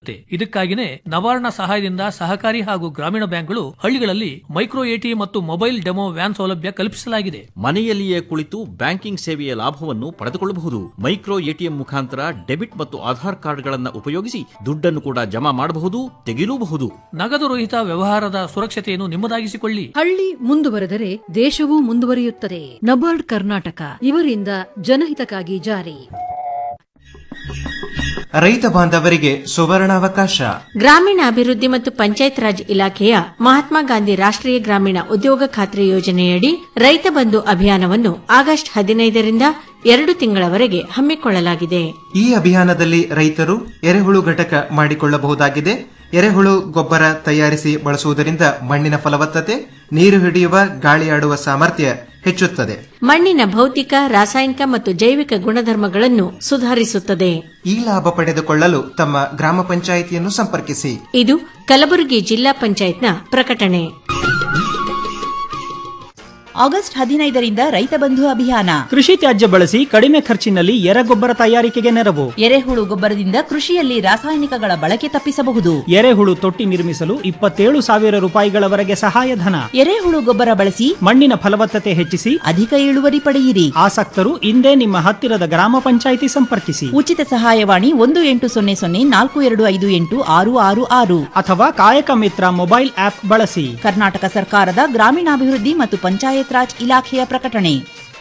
ಸಿಗುತ್ತೆ ಇದಕ್ಕಾಗಿನೇ ನವಾರ್ಣ ಸಹಾಯದಿಂದ ಸಹಕಾರಿ ಹಾಗೂ ಗ್ರಾಮೀಣ ಬ್ಯಾಂಕ್ಗಳು ಹಳ್ಳಿಗಳಲ್ಲಿ ಮೈಕ್ರೋ ಎಟಿ ಮತ್ತು ಮೊಬೈಲ್ ಡೆಮೋ ವ್ಯಾನ್ ಸೌಲಭ್ಯ ಕಲ್ಪಿಸಲಾಗಿದೆ ಮನೆಯಲ್ಲಿಯೇ ಕುಳಿತು ಬ್ಯಾಂಕಿಂಗ್ ಸೇವೆಯ ಲಾಭವನ್ನು ಪಡೆದುಕೊಳ್ಳಬಹುದು ಮೈಕ್ರೋ ಎಟಿಎಂ ಮುಖಾಂತರ ಡೆಬಿಟ್ ಮತ್ತು ಆಧಾರ್ ಕಾರ್ಡ್ಗಳನ್ನು ಉಪಯೋಗಿಸಿ ದುಡ್ಡನ್ನು ಕೂಡ ಜಮಾ ಮಾಡಬಹುದು ತೆಗೆಯಲೂಬಹುದು ನಗದು ರಹಿತ ವ್ಯವಹಾರದ ಸುರಕ್ಷತೆಯನ್ನು ನಿಮ್ಮದಾಗಿಸಿಕೊಳ್ಳಿ ಹಳ್ಳಿ ಮುಂದುವರೆದರೆ ದೇಶವೂ ಮುಂದುವರಿಯುತ್ತದೆ ನಬಾರ್ಡ್ ಕರ್ನಾಟಕ ಇವರಿಂದ ಜನಹಿತಕ್ಕಾಗಿ ಜಾರಿ ರೈತ ಬಾಂಧವರಿಗೆ ಸುವರ್ಣಾವಕಾಶ ಗ್ರಾಮೀಣಾಭಿವೃದ್ಧಿ ಮತ್ತು ಪಂಚಾಯತ್ ರಾಜ್ ಇಲಾಖೆಯ ಮಹಾತ್ಮ ಗಾಂಧಿ ರಾಷ್ಟ್ರೀಯ ಗ್ರಾಮೀಣ ಉದ್ಯೋಗ ಖಾತ್ರಿ ಯೋಜನೆಯಡಿ ರೈತ ಬಂಧು ಅಭಿಯಾನವನ್ನು ಆಗಸ್ಟ್ ಹದಿನೈದರಿಂದ ಎರಡು ತಿಂಗಳವರೆಗೆ ಹಮ್ಮಿಕೊಳ್ಳಲಾಗಿದೆ ಈ ಅಭಿಯಾನದಲ್ಲಿ ರೈತರು ಎರೆಹುಳು ಘಟಕ ಮಾಡಿಕೊಳ್ಳಬಹುದಾಗಿದೆ ಎರೆಹುಳು ಗೊಬ್ಬರ ತಯಾರಿಸಿ ಬಳಸುವುದರಿಂದ ಮಣ್ಣಿನ ಫಲವತ್ತತೆ ನೀರು ಹಿಡಿಯುವ ಗಾಳಿಯಾಡುವ ಸಾಮರ್ಥ್ಯ ಹೆಚ್ಚುತ್ತದೆ ಮಣ್ಣಿನ ಭೌತಿಕ ರಾಸಾಯನಿಕ ಮತ್ತು ಜೈವಿಕ ಗುಣಧರ್ಮಗಳನ್ನು ಸುಧಾರಿಸುತ್ತದೆ ಈ ಲಾಭ ಪಡೆದುಕೊಳ್ಳಲು ತಮ್ಮ ಗ್ರಾಮ ಪಂಚಾಯಿತಿಯನ್ನು ಸಂಪರ್ಕಿಸಿ ಇದು ಕಲಬುರಗಿ ಜಿಲ್ಲಾ ಪಂಚಾಯತ್ನ ಪ್ರಕಟಣೆ ಆಗಸ್ಟ್ ಹದಿನೈದರಿಂದ ರೈತ ಬಂಧು ಅಭಿಯಾನ ಕೃಷಿ ತ್ಯಾಜ್ಯ ಬಳಸಿ ಕಡಿಮೆ ಖರ್ಚಿನಲ್ಲಿ ಎರೆಗೊಬ್ಬರ ತಯಾರಿಕೆಗೆ ನೆರವು ಎರೆಹುಳು ಗೊಬ್ಬರದಿಂದ ಕೃಷಿಯಲ್ಲಿ ರಾಸಾಯನಿಕಗಳ ಬಳಕೆ ತಪ್ಪಿಸಬಹುದು ಎರೆಹುಳು ತೊಟ್ಟಿ ನಿರ್ಮಿಸಲು ಇಪ್ಪತ್ತೇಳು ಸಾವಿರ ರೂಪಾಯಿಗಳವರೆಗೆ ಸಹಾಯಧನ ಎರೆಹುಳು ಗೊಬ್ಬರ ಬಳಸಿ ಮಣ್ಣಿನ ಫಲವತ್ತತೆ ಹೆಚ್ಚಿಸಿ ಅಧಿಕ ಇಳುವರಿ ಪಡೆಯಿರಿ ಆಸಕ್ತರು ಇಂದೇ ನಿಮ್ಮ ಹತ್ತಿರದ ಗ್ರಾಮ ಪಂಚಾಯಿತಿ ಸಂಪರ್ಕಿಸಿ ಉಚಿತ ಸಹಾಯವಾಣಿ ಒಂದು ಎಂಟು ಸೊನ್ನೆ ಸೊನ್ನೆ ನಾಲ್ಕು ಎರಡು ಐದು ಎಂಟು ಆರು ಆರು ಆರು ಅಥವಾ ಕಾಯಕ ಮಿತ್ರ ಮೊಬೈಲ್ ಆಪ್ ಬಳಸಿ ಕರ್ನಾಟಕ ಸರ್ಕಾರದ ಗ್ರಾಮೀಣಾಭಿವೃದ್ಧಿ ಮತ್ತು ಪಂಚಾಯತ್ ರಾಜ್ ಇಲಾಖೆಯ ಪ್ರಕಟಣೆ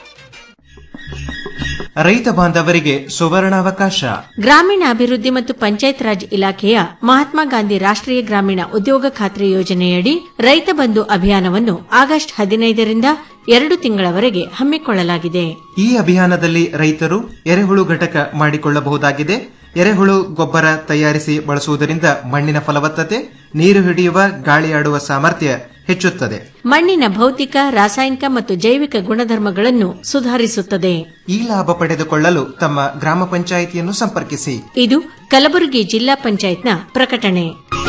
ರೈತ ಬಾಂಧವರಿಗೆ ಸುವರ್ಣಾವಕಾಶ ಗ್ರಾಮೀಣಾಭಿವೃದ್ಧಿ ಮತ್ತು ಪಂಚಾಯತ್ ರಾಜ್ ಇಲಾಖೆಯ ಮಹಾತ್ಮ ಗಾಂಧಿ ರಾಷ್ಟ್ರೀಯ ಗ್ರಾಮೀಣ ಉದ್ಯೋಗ ಖಾತ್ರಿ ಯೋಜನೆಯಡಿ ರೈತ ಬಂಧು ಅಭಿಯಾನವನ್ನು ಆಗಸ್ಟ್ ಹದಿನೈದರಿಂದ ಎರಡು ತಿಂಗಳವರೆಗೆ ಹಮ್ಮಿಕೊಳ್ಳಲಾಗಿದೆ ಈ ಅಭಿಯಾನದಲ್ಲಿ ರೈತರು ಎರೆಹುಳು ಘಟಕ ಮಾಡಿಕೊಳ್ಳಬಹುದಾಗಿದೆ ಎರೆಹುಳು ಗೊಬ್ಬರ ತಯಾರಿಸಿ ಬಳಸುವುದರಿಂದ ಮಣ್ಣಿನ ಫಲವತ್ತತೆ ನೀರು ಹಿಡಿಯುವ ಗಾಳಿಯಾಡುವ ಸಾಮರ್ಥ್ಯ ಹೆಚ್ಚುತ್ತದೆ ಮಣ್ಣಿನ ಭೌತಿಕ ರಾಸಾಯನಿಕ ಮತ್ತು ಜೈವಿಕ ಗುಣಧರ್ಮಗಳನ್ನು ಸುಧಾರಿಸುತ್ತದೆ ಈ ಲಾಭ ಪಡೆದುಕೊಳ್ಳಲು ತಮ್ಮ ಗ್ರಾಮ ಪಂಚಾಯಿತಿಯನ್ನು ಸಂಪರ್ಕಿಸಿ ಇದು ಕಲಬುರಗಿ ಜಿಲ್ಲಾ ಪಂಚಾಯತ್ನ ಪ್ರಕಟಣೆ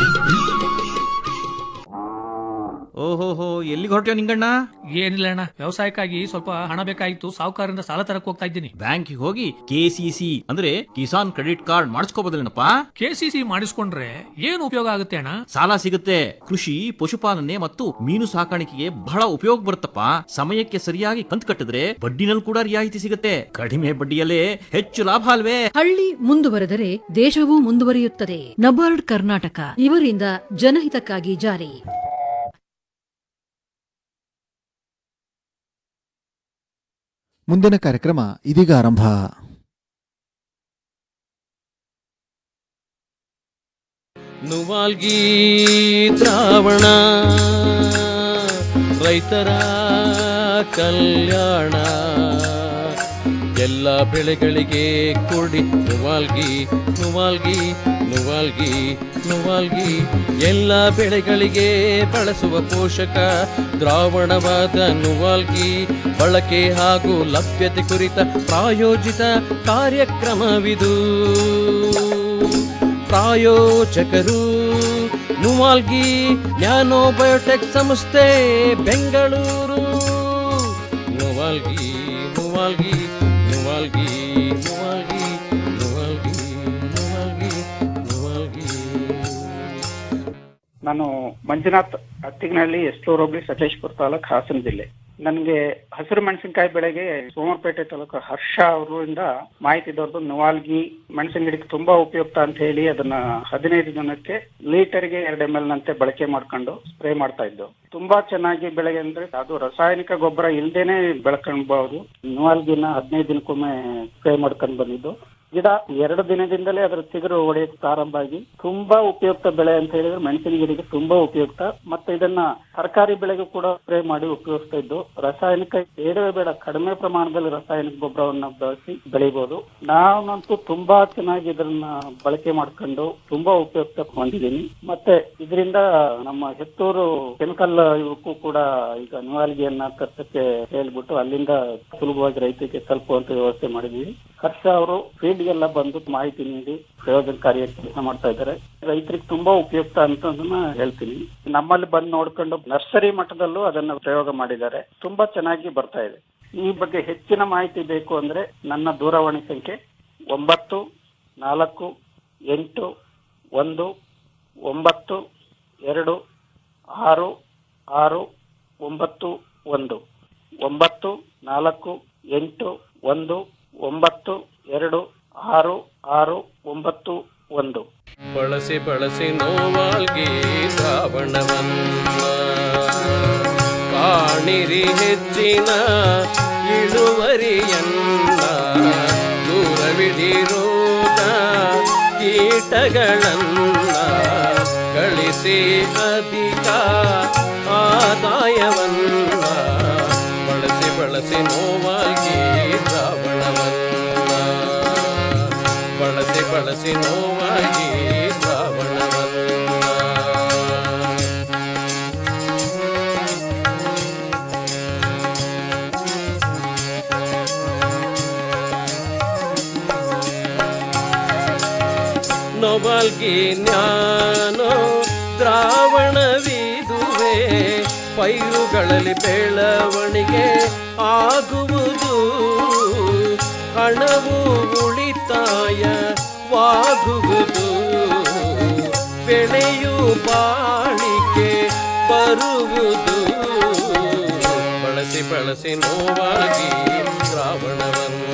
ಓಹೋಹೋ ಎಲ್ಲಿಗೆ ಹೊರಟ್ಯೋ ನಿಂಗಣ್ಣ ಏನಿಲ್ಲ ಅಣ್ಣ ವ್ಯವಸಾಯಕ್ಕಾಗಿ ಸ್ವಲ್ಪ ಹಣ ಬೇಕಾಗಿತ್ತು ಸಾಹುಕಾರರಿಂದ ಸಾಲ ತರಕ್ ಹೋಗ್ತಾ ಇದ್ದೀನಿ ಬ್ಯಾಂಕಿಗೆ ಹೋಗಿ ಕೆಸಿಸಿ ಅಂದ್ರೆ ಕಿಸಾನ್ ಕ್ರೆಡಿಟ್ ಕಾರ್ಡ್ ಮಾಡಿಸ್ಕೋಬೋದಲ್ಲೇನಪ್ಪ ಕೆಸಿಸಿ ಮಾಡಿಸ್ಕೊಂಡ್ರೆ ಏನು ಉಪಯೋಗ ಆಗುತ್ತೆ ಅಣ್ಣ ಸಾಲ ಸಿಗುತ್ತೆ ಕೃಷಿ ಪಶುಪಾಲನೆ ಮತ್ತು ಮೀನು ಸಾಕಾಣಿಕೆಗೆ ಬಹಳ ಉಪಯೋಗ ಬರುತ್ತಪ್ಪ ಸಮಯಕ್ಕೆ ಸರಿಯಾಗಿ ಕಂತು ಕಟ್ಟಿದ್ರೆ ಬಡ್ಡಿನಲ್ಲಿ ಕೂಡ ರಿಯಾಯಿತಿ ಸಿಗುತ್ತೆ ಕಡಿಮೆ ಬಡ್ಡಿಯಲ್ಲೇ ಹೆಚ್ಚು ಲಾಭ ಅಲ್ವೇ ಹಳ್ಳಿ ಮುಂದುವರೆದರೆ ದೇಶವೂ ಮುಂದುವರಿಯುತ್ತದೆ ನಬಾರ್ಡ್ ಕರ್ನಾಟಕ ಇವರಿಂದ ಜನಹಿತಕ್ಕಾಗಿ ಜಾರಿ ಮುಂದಿನ ಕಾರ್ಯಕ್ರಮ ಇದೀಗ ಆರಂಭ ನುವಾಲ್ಗಿ ದ್ರಾವಣ ರೈತರ ಕಲ್ಯಾಣ ಎಲ್ಲ ಬೆಳೆಗಳಿಗೆ ಕೊಡಿ ನುವಾಲ್ಗಿ ನುವಾಲ್ಗಿ ನುವಾಲ್ಗಿ ನುವಾಲ್ಗಿ ಎಲ್ಲ ಬೆಳೆಗಳಿಗೆ ಬಳಸುವ ಪೋಷಕ ದ್ರಾವಣವಾದ ನುವಾಲ್ಗಿ ಬಳಕೆ ಹಾಗೂ ಲಭ್ಯತೆ ಕುರಿತ ಪ್ರಾಯೋಜಿತ ಕಾರ್ಯಕ್ರಮವಿದು ಪ್ರಾಯೋಜಕರು ನುವಾಲ್ಗಿ ನ್ಯಾನೋ ಬಯೋಟೆಕ್ ಸಂಸ್ಥೆ ಬೆಂಗಳೂರು ನುವಾಲ್ಗಿ ನುವಾಲ್ಗಿ ನುವಾಲ್ಗಿ ನುವಾಲ್ಗಿ ನುವಾಲ್ಗಿ ನುವಾಲ್ಗಿ ನುವಾಲ್ಗಿ ನಾನು ಮಂಜುನಾಥ್ ಅತ್ತಿಗನಹಳ್ಳಿ ಎಸ್ಲೂರು ಹೋಬಳಿ ಸಕಲೇಶ್ಪುರ ತಾಲೂಕ್ ಹಾಸನ ಜಿಲ್ಲೆ ನನಗೆ ಹಸಿರು ಮೆಣಸಿನಕಾಯಿ ಬೆಳೆಗೆ ಸೋಮವಾರಪೇಟೆ ತಾಲೂಕು ಹರ್ಷ ಅವರಿಂದ ಮಾಹಿತಿ ದೊರೆದು ನವಾಲ್ಗಿ ಮೆಣಸಿನ ಗಿಡಕ್ಕೆ ತುಂಬಾ ಉಪಯುಕ್ತ ಅಂತ ಹೇಳಿ ಅದನ್ನ ಹದಿನೈದು ಜನಕ್ಕೆ ಲೀಟರ್ಗೆ ಎರಡು ಎಂ ಎಲ್ ನಂತೆ ಬಳಕೆ ಮಾಡ್ಕೊಂಡು ಸ್ಪ್ರೇ ಮಾಡ್ತಾ ಇದ್ದು ತುಂಬಾ ಚೆನ್ನಾಗಿ ಬೆಳೆಗೆ ಅಂದ್ರೆ ಅದು ರಾಸಾಯನಿಕ ಗೊಬ್ಬರ ಇಲ್ದೇನೆ ಬೆಳ್ಕೊಳ್ಬಹುದು ನವಾಲ್ಗಿನ ಹದಿನೈದು ದಿನಕ್ಕೊಮ್ಮೆ ಸ್ಪ್ರೇ ಮಾಡ್ಕೊಂಡು ಬಂದಿದ್ದು ಗಿಡ ಎರಡು ದಿನದಿಂದಲೇ ಅದರ ಚಿಗುರು ಒಡೆಯಕ್ಕೆ ಪ್ರಾರಂಭ ಆಗಿ ತುಂಬಾ ಉಪಯುಕ್ತ ಬೆಳೆ ಅಂತ ಹೇಳಿದ್ರೆ ಮೆಣಸಿನ ಗಿಡಕ್ಕೆ ತುಂಬಾ ಉಪಯುಕ್ತ ಮತ್ತೆ ಇದನ್ನ ತರಕಾರಿ ಬೆಳೆಗೂ ಕೂಡ ಸ್ಪ್ರೇ ಮಾಡಿ ಉಪಯೋಗಿಸ್ತಾ ಇದ್ದು ರಾಸಾಯನಿಕ ಬೇಡವೇ ಬೇಡ ಕಡಿಮೆ ಪ್ರಮಾಣದಲ್ಲಿ ರಾಸಾಯನಿಕ ಗೊಬ್ಬರವನ್ನ ಬಳಸಿ ಬೆಳಿಬಹುದು ನಾನಂತೂ ತುಂಬಾ ಚೆನ್ನಾಗಿ ಇದನ್ನ ಬಳಕೆ ಮಾಡ್ಕೊಂಡು ತುಂಬಾ ಉಪಯುಕ್ತ ಹೊಂದಿದ್ದೀನಿ ಮತ್ತೆ ಇದರಿಂದ ನಮ್ಮ ಹೆತ್ತೂರು ಕೆಮಿಕಲ್ ಇವಕ್ಕೂ ಕೂಡ ಈಗ ನಿವಾಲ್ಗಿಯನ್ನ ತರ್ಸಕ್ಕೆ ಹೇಳ್ಬಿಟ್ಟು ಅಲ್ಲಿಂದ ಸುಲಭವಾಗಿ ರೈತರಿಗೆ ತಲುಪುವಂತ ವ್ಯವಸ್ಥೆ ಮಾಡಿದ್ವಿ ಹರ್ಷ ಅವರು ಫೀಲ್ಡ್ ಗೆಲ್ಲ ಬಂದು ಮಾಹಿತಿ ನೀಡಿ ಪ್ರಯೋಜನಕಾರಿ ಕೆಲಸ ಮಾಡ್ತಾ ಇದ್ದಾರೆ ರೈತರಿಗೆ ತುಂಬಾ ಉಪಯುಕ್ತ ಅಂತ ಹೇಳ್ತೀನಿ ನಮ್ಮಲ್ಲಿ ಬಂದು ನೋಡ್ಕೊಂಡು ನರ್ಸರಿ ಮಟ್ಟದಲ್ಲೂ ಅದನ್ನ ಪ್ರಯೋಗ ಮಾಡಿದ್ದಾರೆ ತುಂಬಾ ಚೆನ್ನಾಗಿ ಬರ್ತಾ ಇದೆ ಈ ಬಗ್ಗೆ ಹೆಚ್ಚಿನ ಮಾಹಿತಿ ಬೇಕು ಅಂದ್ರೆ ನನ್ನ ದೂರವಾಣಿ ಸಂಖ್ಯೆ ಒಂಬತ್ತು ನಾಲ್ಕು ಎಂಟು ಒಂದು ಒಂಬತ್ತು ಎರಡು ಆರು ಆರು ಒಂಬತ್ತು ಒಂದು ಒಂಬತ್ತು ನಾಲ್ಕು ಎಂಟು ಒಂದು ಒಂಬತ್ತು ಎರಡು ಆರು ಆರು ಒಂಬತ್ತು ಒಂದು ಬಳಸಿ ಬಳಸಿ ನೋವಾಲ್ಗಿ ಶ್ರಾವಣವನ್ನ ಕಾಣಿರಿ ಹೆಚ್ಚಿನ ಇಳುವರಿಯನ್ನ ದೂರವಿಡಿರೋದ ಕೀಟಗಳನ್ನ ಗಳಿಸಿ ಅಧಿಕ ಆದಾಯವನ್ನ ಬಳಸಿ ಬಳಸಿ ನೋವಾಗಿ ಶ್ರಾವಣವನ್ನ ಬಳಸಿ ಬಳಸಿ ನೋವಾಗಿ ಶ್ರಾವಣವನ್ನ ನೊಬಲ್ಗಿ ಜ್ಞಾನೋ ದ್ರಾವಣವಿದುವೆ ಪೈರುಗಳಲ್ಲಿ ಬೆಳವಣಿಗೆ ಆಗುವುದು ಹಣವು ಉಳಿತಾಯವಾಗುವುದು ಬೆಳೆಯು ಬಾಳಿಕೆ ಬರುವುದು ಬಳಸಿ ಬಳಸಿ ನೋವಾಗಿ ಶ್ರಾವಣವನ್ನು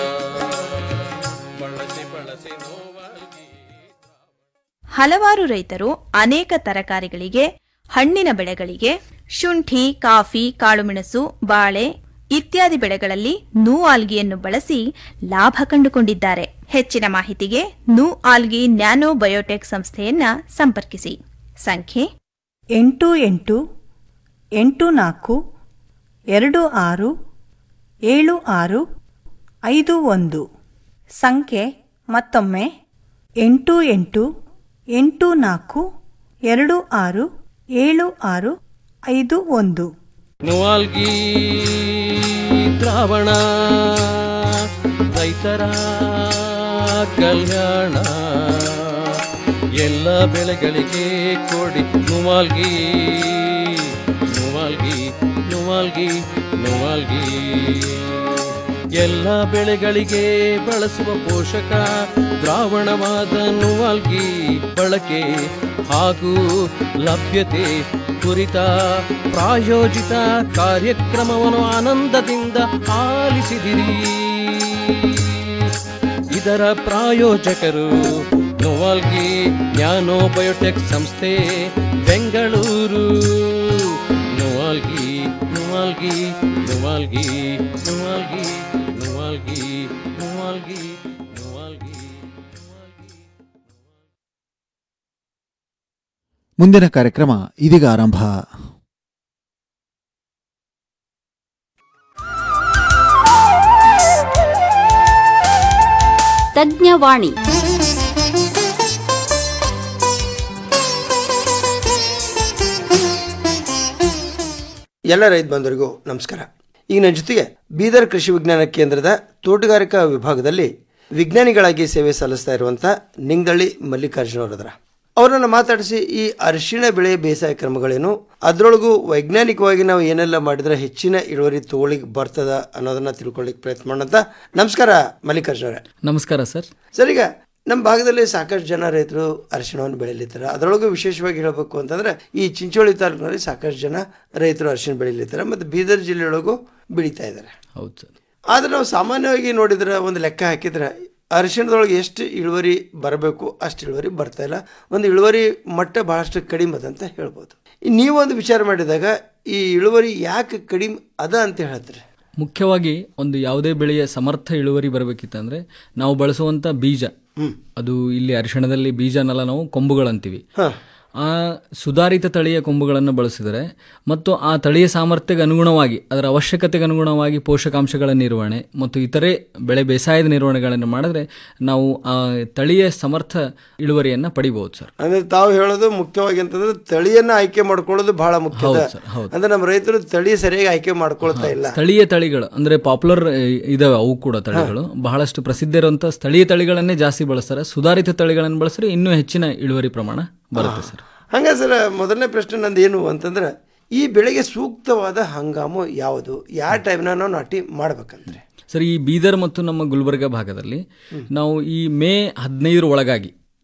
ಬಳಸಿ ಬಳಸಿ ನೋವಾಗಿ ಹಲವಾರು ರೈತರು ಅನೇಕ ತರಕಾರಿಗಳಿಗೆ ಹಣ್ಣಿನ ಬೆಳೆಗಳಿಗೆ ಶುಂಠಿ ಕಾಫಿ ಕಾಳುಮೆಣಸು ಬಾಳೆ ಇತ್ಯಾದಿ ಬೆಳೆಗಳಲ್ಲಿ ನೂ ಆಲ್ಗಿಯನ್ನು ಬಳಸಿ ಲಾಭ ಕಂಡುಕೊಂಡಿದ್ದಾರೆ ಹೆಚ್ಚಿನ ಮಾಹಿತಿಗೆ ನೂ ಆಲ್ಗಿ ನ್ಯಾನೋ ಬಯೋಟೆಕ್ ಸಂಸ್ಥೆಯನ್ನ ಸಂಪರ್ಕಿಸಿ ಸಂಖ್ಯೆ ಎಂಟು ಎಂಟು ಎಂಟು ನಾಲ್ಕು ಎರಡು ಆರು ಏಳು ಆರು ಐದು ಒಂದು ಸಂಖ್ಯೆ ಮತ್ತೊಮ್ಮೆ ಎಂಟು ಎಂಟು ಎಂಟು ನಾಲ್ಕು ಎರಡು ಆರು ಏಳು ಆರು ಐದು ಒಂದು ನುವಾಲ್ಗಿ ದ್ರಾವಣ ರೈತರ ಕಲ್ಯಾಣ ಎಲ್ಲ ಬೆಳೆಗಳಿಗೆ ಕೊಡಿ ನುವಾಲ್ಗಿ ನುವಾಲ್ಗಿ ನುವಾಲ್ಗಿ ನುವಾಲ್ಗಿ ಎಲ್ಲ ಬೆಳೆಗಳಿಗೆ ಬಳಸುವ ಪೋಷಕ ದ್ರಾವಣವಾದ ನುವಾಲ್ಗಿ ಬಳಕೆ ಹಾಗೂ ಲಭ್ಯತೆ ಕುರಿತ ಪ್ರಾಯೋಜಿತ ಕಾರ್ಯಕ್ರಮವನ್ನು ಆನಂದದಿಂದ ಆಲಿಸಿದಿರಿ ಇದರ ಪ್ರಾಯೋಜಕರು ನೋವಾಲ್ಗಿ ನ್ಯಾನೋ ಬಯೋಟೆಕ್ ಸಂಸ್ಥೆ ಬೆಂಗಳೂರು ನೋವಾಲ್ಗಿ ನೋವಾಲ್ಗಿ ನೋವಾಲ್ಗಿ ನೋವಾಲ್ಗಿ ನೋವಾಲ್ಗಿ ನೋವಾಲ್ಗಿ ನೋವಾಲ್ಗಿ ಮುಂದಿನ ಕಾರ್ಯಕ್ರಮ ಇದೀಗ ಆರಂಭ ತಜ್ಞವಾಣಿ ಎಲ್ಲ ರೈತ ಬಂಧುರಿಗೂ ನಮಸ್ಕಾರ ಈಗ ನನ್ನ ಜೊತೆಗೆ ಬೀದರ್ ಕೃಷಿ ವಿಜ್ಞಾನ ಕೇಂದ್ರದ ತೋಟಗಾರಿಕಾ ವಿಭಾಗದಲ್ಲಿ ವಿಜ್ಞಾನಿಗಳಾಗಿ ಸೇವೆ ಸಲ್ಲಿಸ್ತಾ ಇರುವಂಥ ನಿಂಗದಳ್ಳಿ ಮಲ್ಲಿಕಾರ್ಜುನ ಅವರದ್ರ ಅವರನ್ನು ಮಾತಾಡಿಸಿ ಈ ಅರಿಶಿಣ ಬೆಳೆ ಬೇಸಾಯ ಕ್ರಮಗಳೇನು ಅದರೊಳಗೂ ವೈಜ್ಞಾನಿಕವಾಗಿ ನಾವು ಏನೆಲ್ಲ ಮಾಡಿದ್ರೆ ಹೆಚ್ಚಿನ ಇಳುವರಿ ತಗೊಳ್ಳಿಕ್ಕೆ ಬರ್ತದ ಅನ್ನೋದನ್ನ ತಿಳ್ಕೊಳ್ಳಿಕ್ಕೆ ಪ್ರಯತ್ನ ಮಾಡೋಂತ ನಮಸ್ಕಾರ ಮಲ್ಲಿಕಾರ್ಜುನ ಅವರೇ ನಮಸ್ಕಾರ ಸರ್ ಸರ್ ಈಗ ನಮ್ಮ ಭಾಗದಲ್ಲಿ ಸಾಕಷ್ಟು ಜನ ರೈತರು ಅರಿಶಿಣವನ್ನು ಬೆಳೀಲಿದ್ದಾರೆ ಅದರೊಳಗೂ ವಿಶೇಷವಾಗಿ ಹೇಳಬೇಕು ಅಂತಂದ್ರೆ ಈ ಚಿಂಚೋಳಿ ತಾಲೂಕಿನಲ್ಲಿ ಸಾಕಷ್ಟು ಜನ ರೈತರು ಅರಿಶಿಣ ಬೆಳೀಲಿದ್ದಾರೆ ಮತ್ತು ಬೀದರ್ ಜಿಲ್ಲೆಯೊಳಗೂ ಬೆಳೀತಾ ಇದ್ದಾರೆ ಹೌದು ಸರ್ ಆದ್ರೆ ನಾವು ಸಾಮಾನ್ಯವಾಗಿ ನೋಡಿದ್ರೆ ಒಂದು ಲೆಕ್ಕ ಹಾಕಿದ್ರೆ ಅರಿಶಿಣದೊಳಗೆ ಎಷ್ಟು ಇಳುವರಿ ಬರಬೇಕು ಅಷ್ಟು ಇಳುವರಿ ಬರ್ತಾ ಇಲ್ಲ ಒಂದು ಇಳುವರಿ ಮಟ್ಟ ಬಹಳಷ್ಟು ಕಡಿಮೆ ಅದ ಅಂತ ಹೇಳ್ಬೋದು ಈ ನೀವೊಂದು ವಿಚಾರ ಮಾಡಿದಾಗ ಈ ಇಳುವರಿ ಯಾಕೆ ಕಡಿಮೆ ಅದ ಅಂತ ಹೇಳ್ತೀರಿ ಮುಖ್ಯವಾಗಿ ಒಂದು ಯಾವುದೇ ಬೆಳೆಯ ಸಮರ್ಥ ಇಳುವರಿ ಬರಬೇಕಿತ್ತಂದ್ರೆ ನಾವು ಬಳಸುವಂತ ಬೀಜ ಅದು ಇಲ್ಲಿ ಅರಿಶಿಣದಲ್ಲಿ ಬೀಜನೆಲ್ಲ ನಾವು ಕೊಂಬುಗಳಂತೀವಿ ಆ ಸುಧಾರಿತ ತಳಿಯ ಕೊಂಬುಗಳನ್ನು ಬಳಸಿದರೆ ಮತ್ತು ಆ ತಳಿಯ ಸಾಮರ್ಥ್ಯಕ್ಕೆ ಅನುಗುಣವಾಗಿ ಅದರ ಅವಶ್ಯಕತೆಗೆ ಅನುಗುಣವಾಗಿ ಪೋಷಕಾಂಶಗಳ ನಿರ್ವಹಣೆ ಮತ್ತು ಇತರೆ ಬೆಳೆ ಬೇಸಾಯದ ನಿರ್ವಹಣೆಗಳನ್ನು ಮಾಡಿದ್ರೆ ನಾವು ಆ ತಳಿಯ ಸಮರ್ಥ ಇಳುವರಿಯನ್ನು ಪಡಿಬಹುದು ಸರ್ ಅಂದ್ರೆ ತಾವು ಹೇಳೋದು ಮುಖ್ಯವಾಗಿ ಅಂತಂದ್ರೆ ತಳಿಯನ್ನ ಆಯ್ಕೆ ಮಾಡ್ಕೊಳ್ಳೋದು ಬಹಳ ಮುಖ್ಯ ಹೌದು ಸರ್, ಹೌದು. ಅಂದ್ರೆ ನಮ್ಮ ರೈತರು ತಳಿ ಸರಿಯಾಗಿ ಆಯ್ಕೆ ಮಾಡ್ಕೊಳ್ತಾ ಇಲ್ಲ ಸ್ಥಳೀಯ ತಳಿಗಳು ಅಂದ್ರೆ ಪಾಪ್ಯುಲರ್ ಇದಾವೆ ಅವು ಕೂಡ ತಳಿಗಳು ಬಹಳಷ್ಟು ಪ್ರಸಿದ್ಧ ಇರುವಂತಹ ಸ್ಥಳೀಯ ತಳಿಗಳನ್ನೇ ಜಾಸ್ತಿ ಬಳಸ್ತಾರೆ ಸುಧಾರಿತ ತಳಿಗಳನ್ನು ಬಳಸಿದ್ರೆ ಇನ್ನೂ ಹೆಚ್ಚಿನ ಇಳುವರಿ ಪ್ರಮಾಣ ಬರುತ್ತೆ ಸರ್ ಹಂಗ ಸರ್ ಮೊದಲನೇ ಪ್ರಶ್ನೆ ನಂದು ಏನು ಅಂತಂದ್ರೆ ಈ ಬೆಳೆಗೆ ಸೂಕ್ತವಾದ ಹಂಗಾಮು ಯಾವುದು ಯಾವ ಟೈಮ್ನ ನಾವು ನಾಟಿ ಮಾಡ್ಬೇಕಂದ್ರೆ ಸರ್ ಈ ಬೀದರ್ ಮತ್ತು ನಮ್ಮ ಗುಲ್ಬರ್ಗ ಭಾಗದಲ್ಲಿ ನಾವು ಈ ಮೇ ಹದಿನೈದರ ಒಳಗಾಗಿ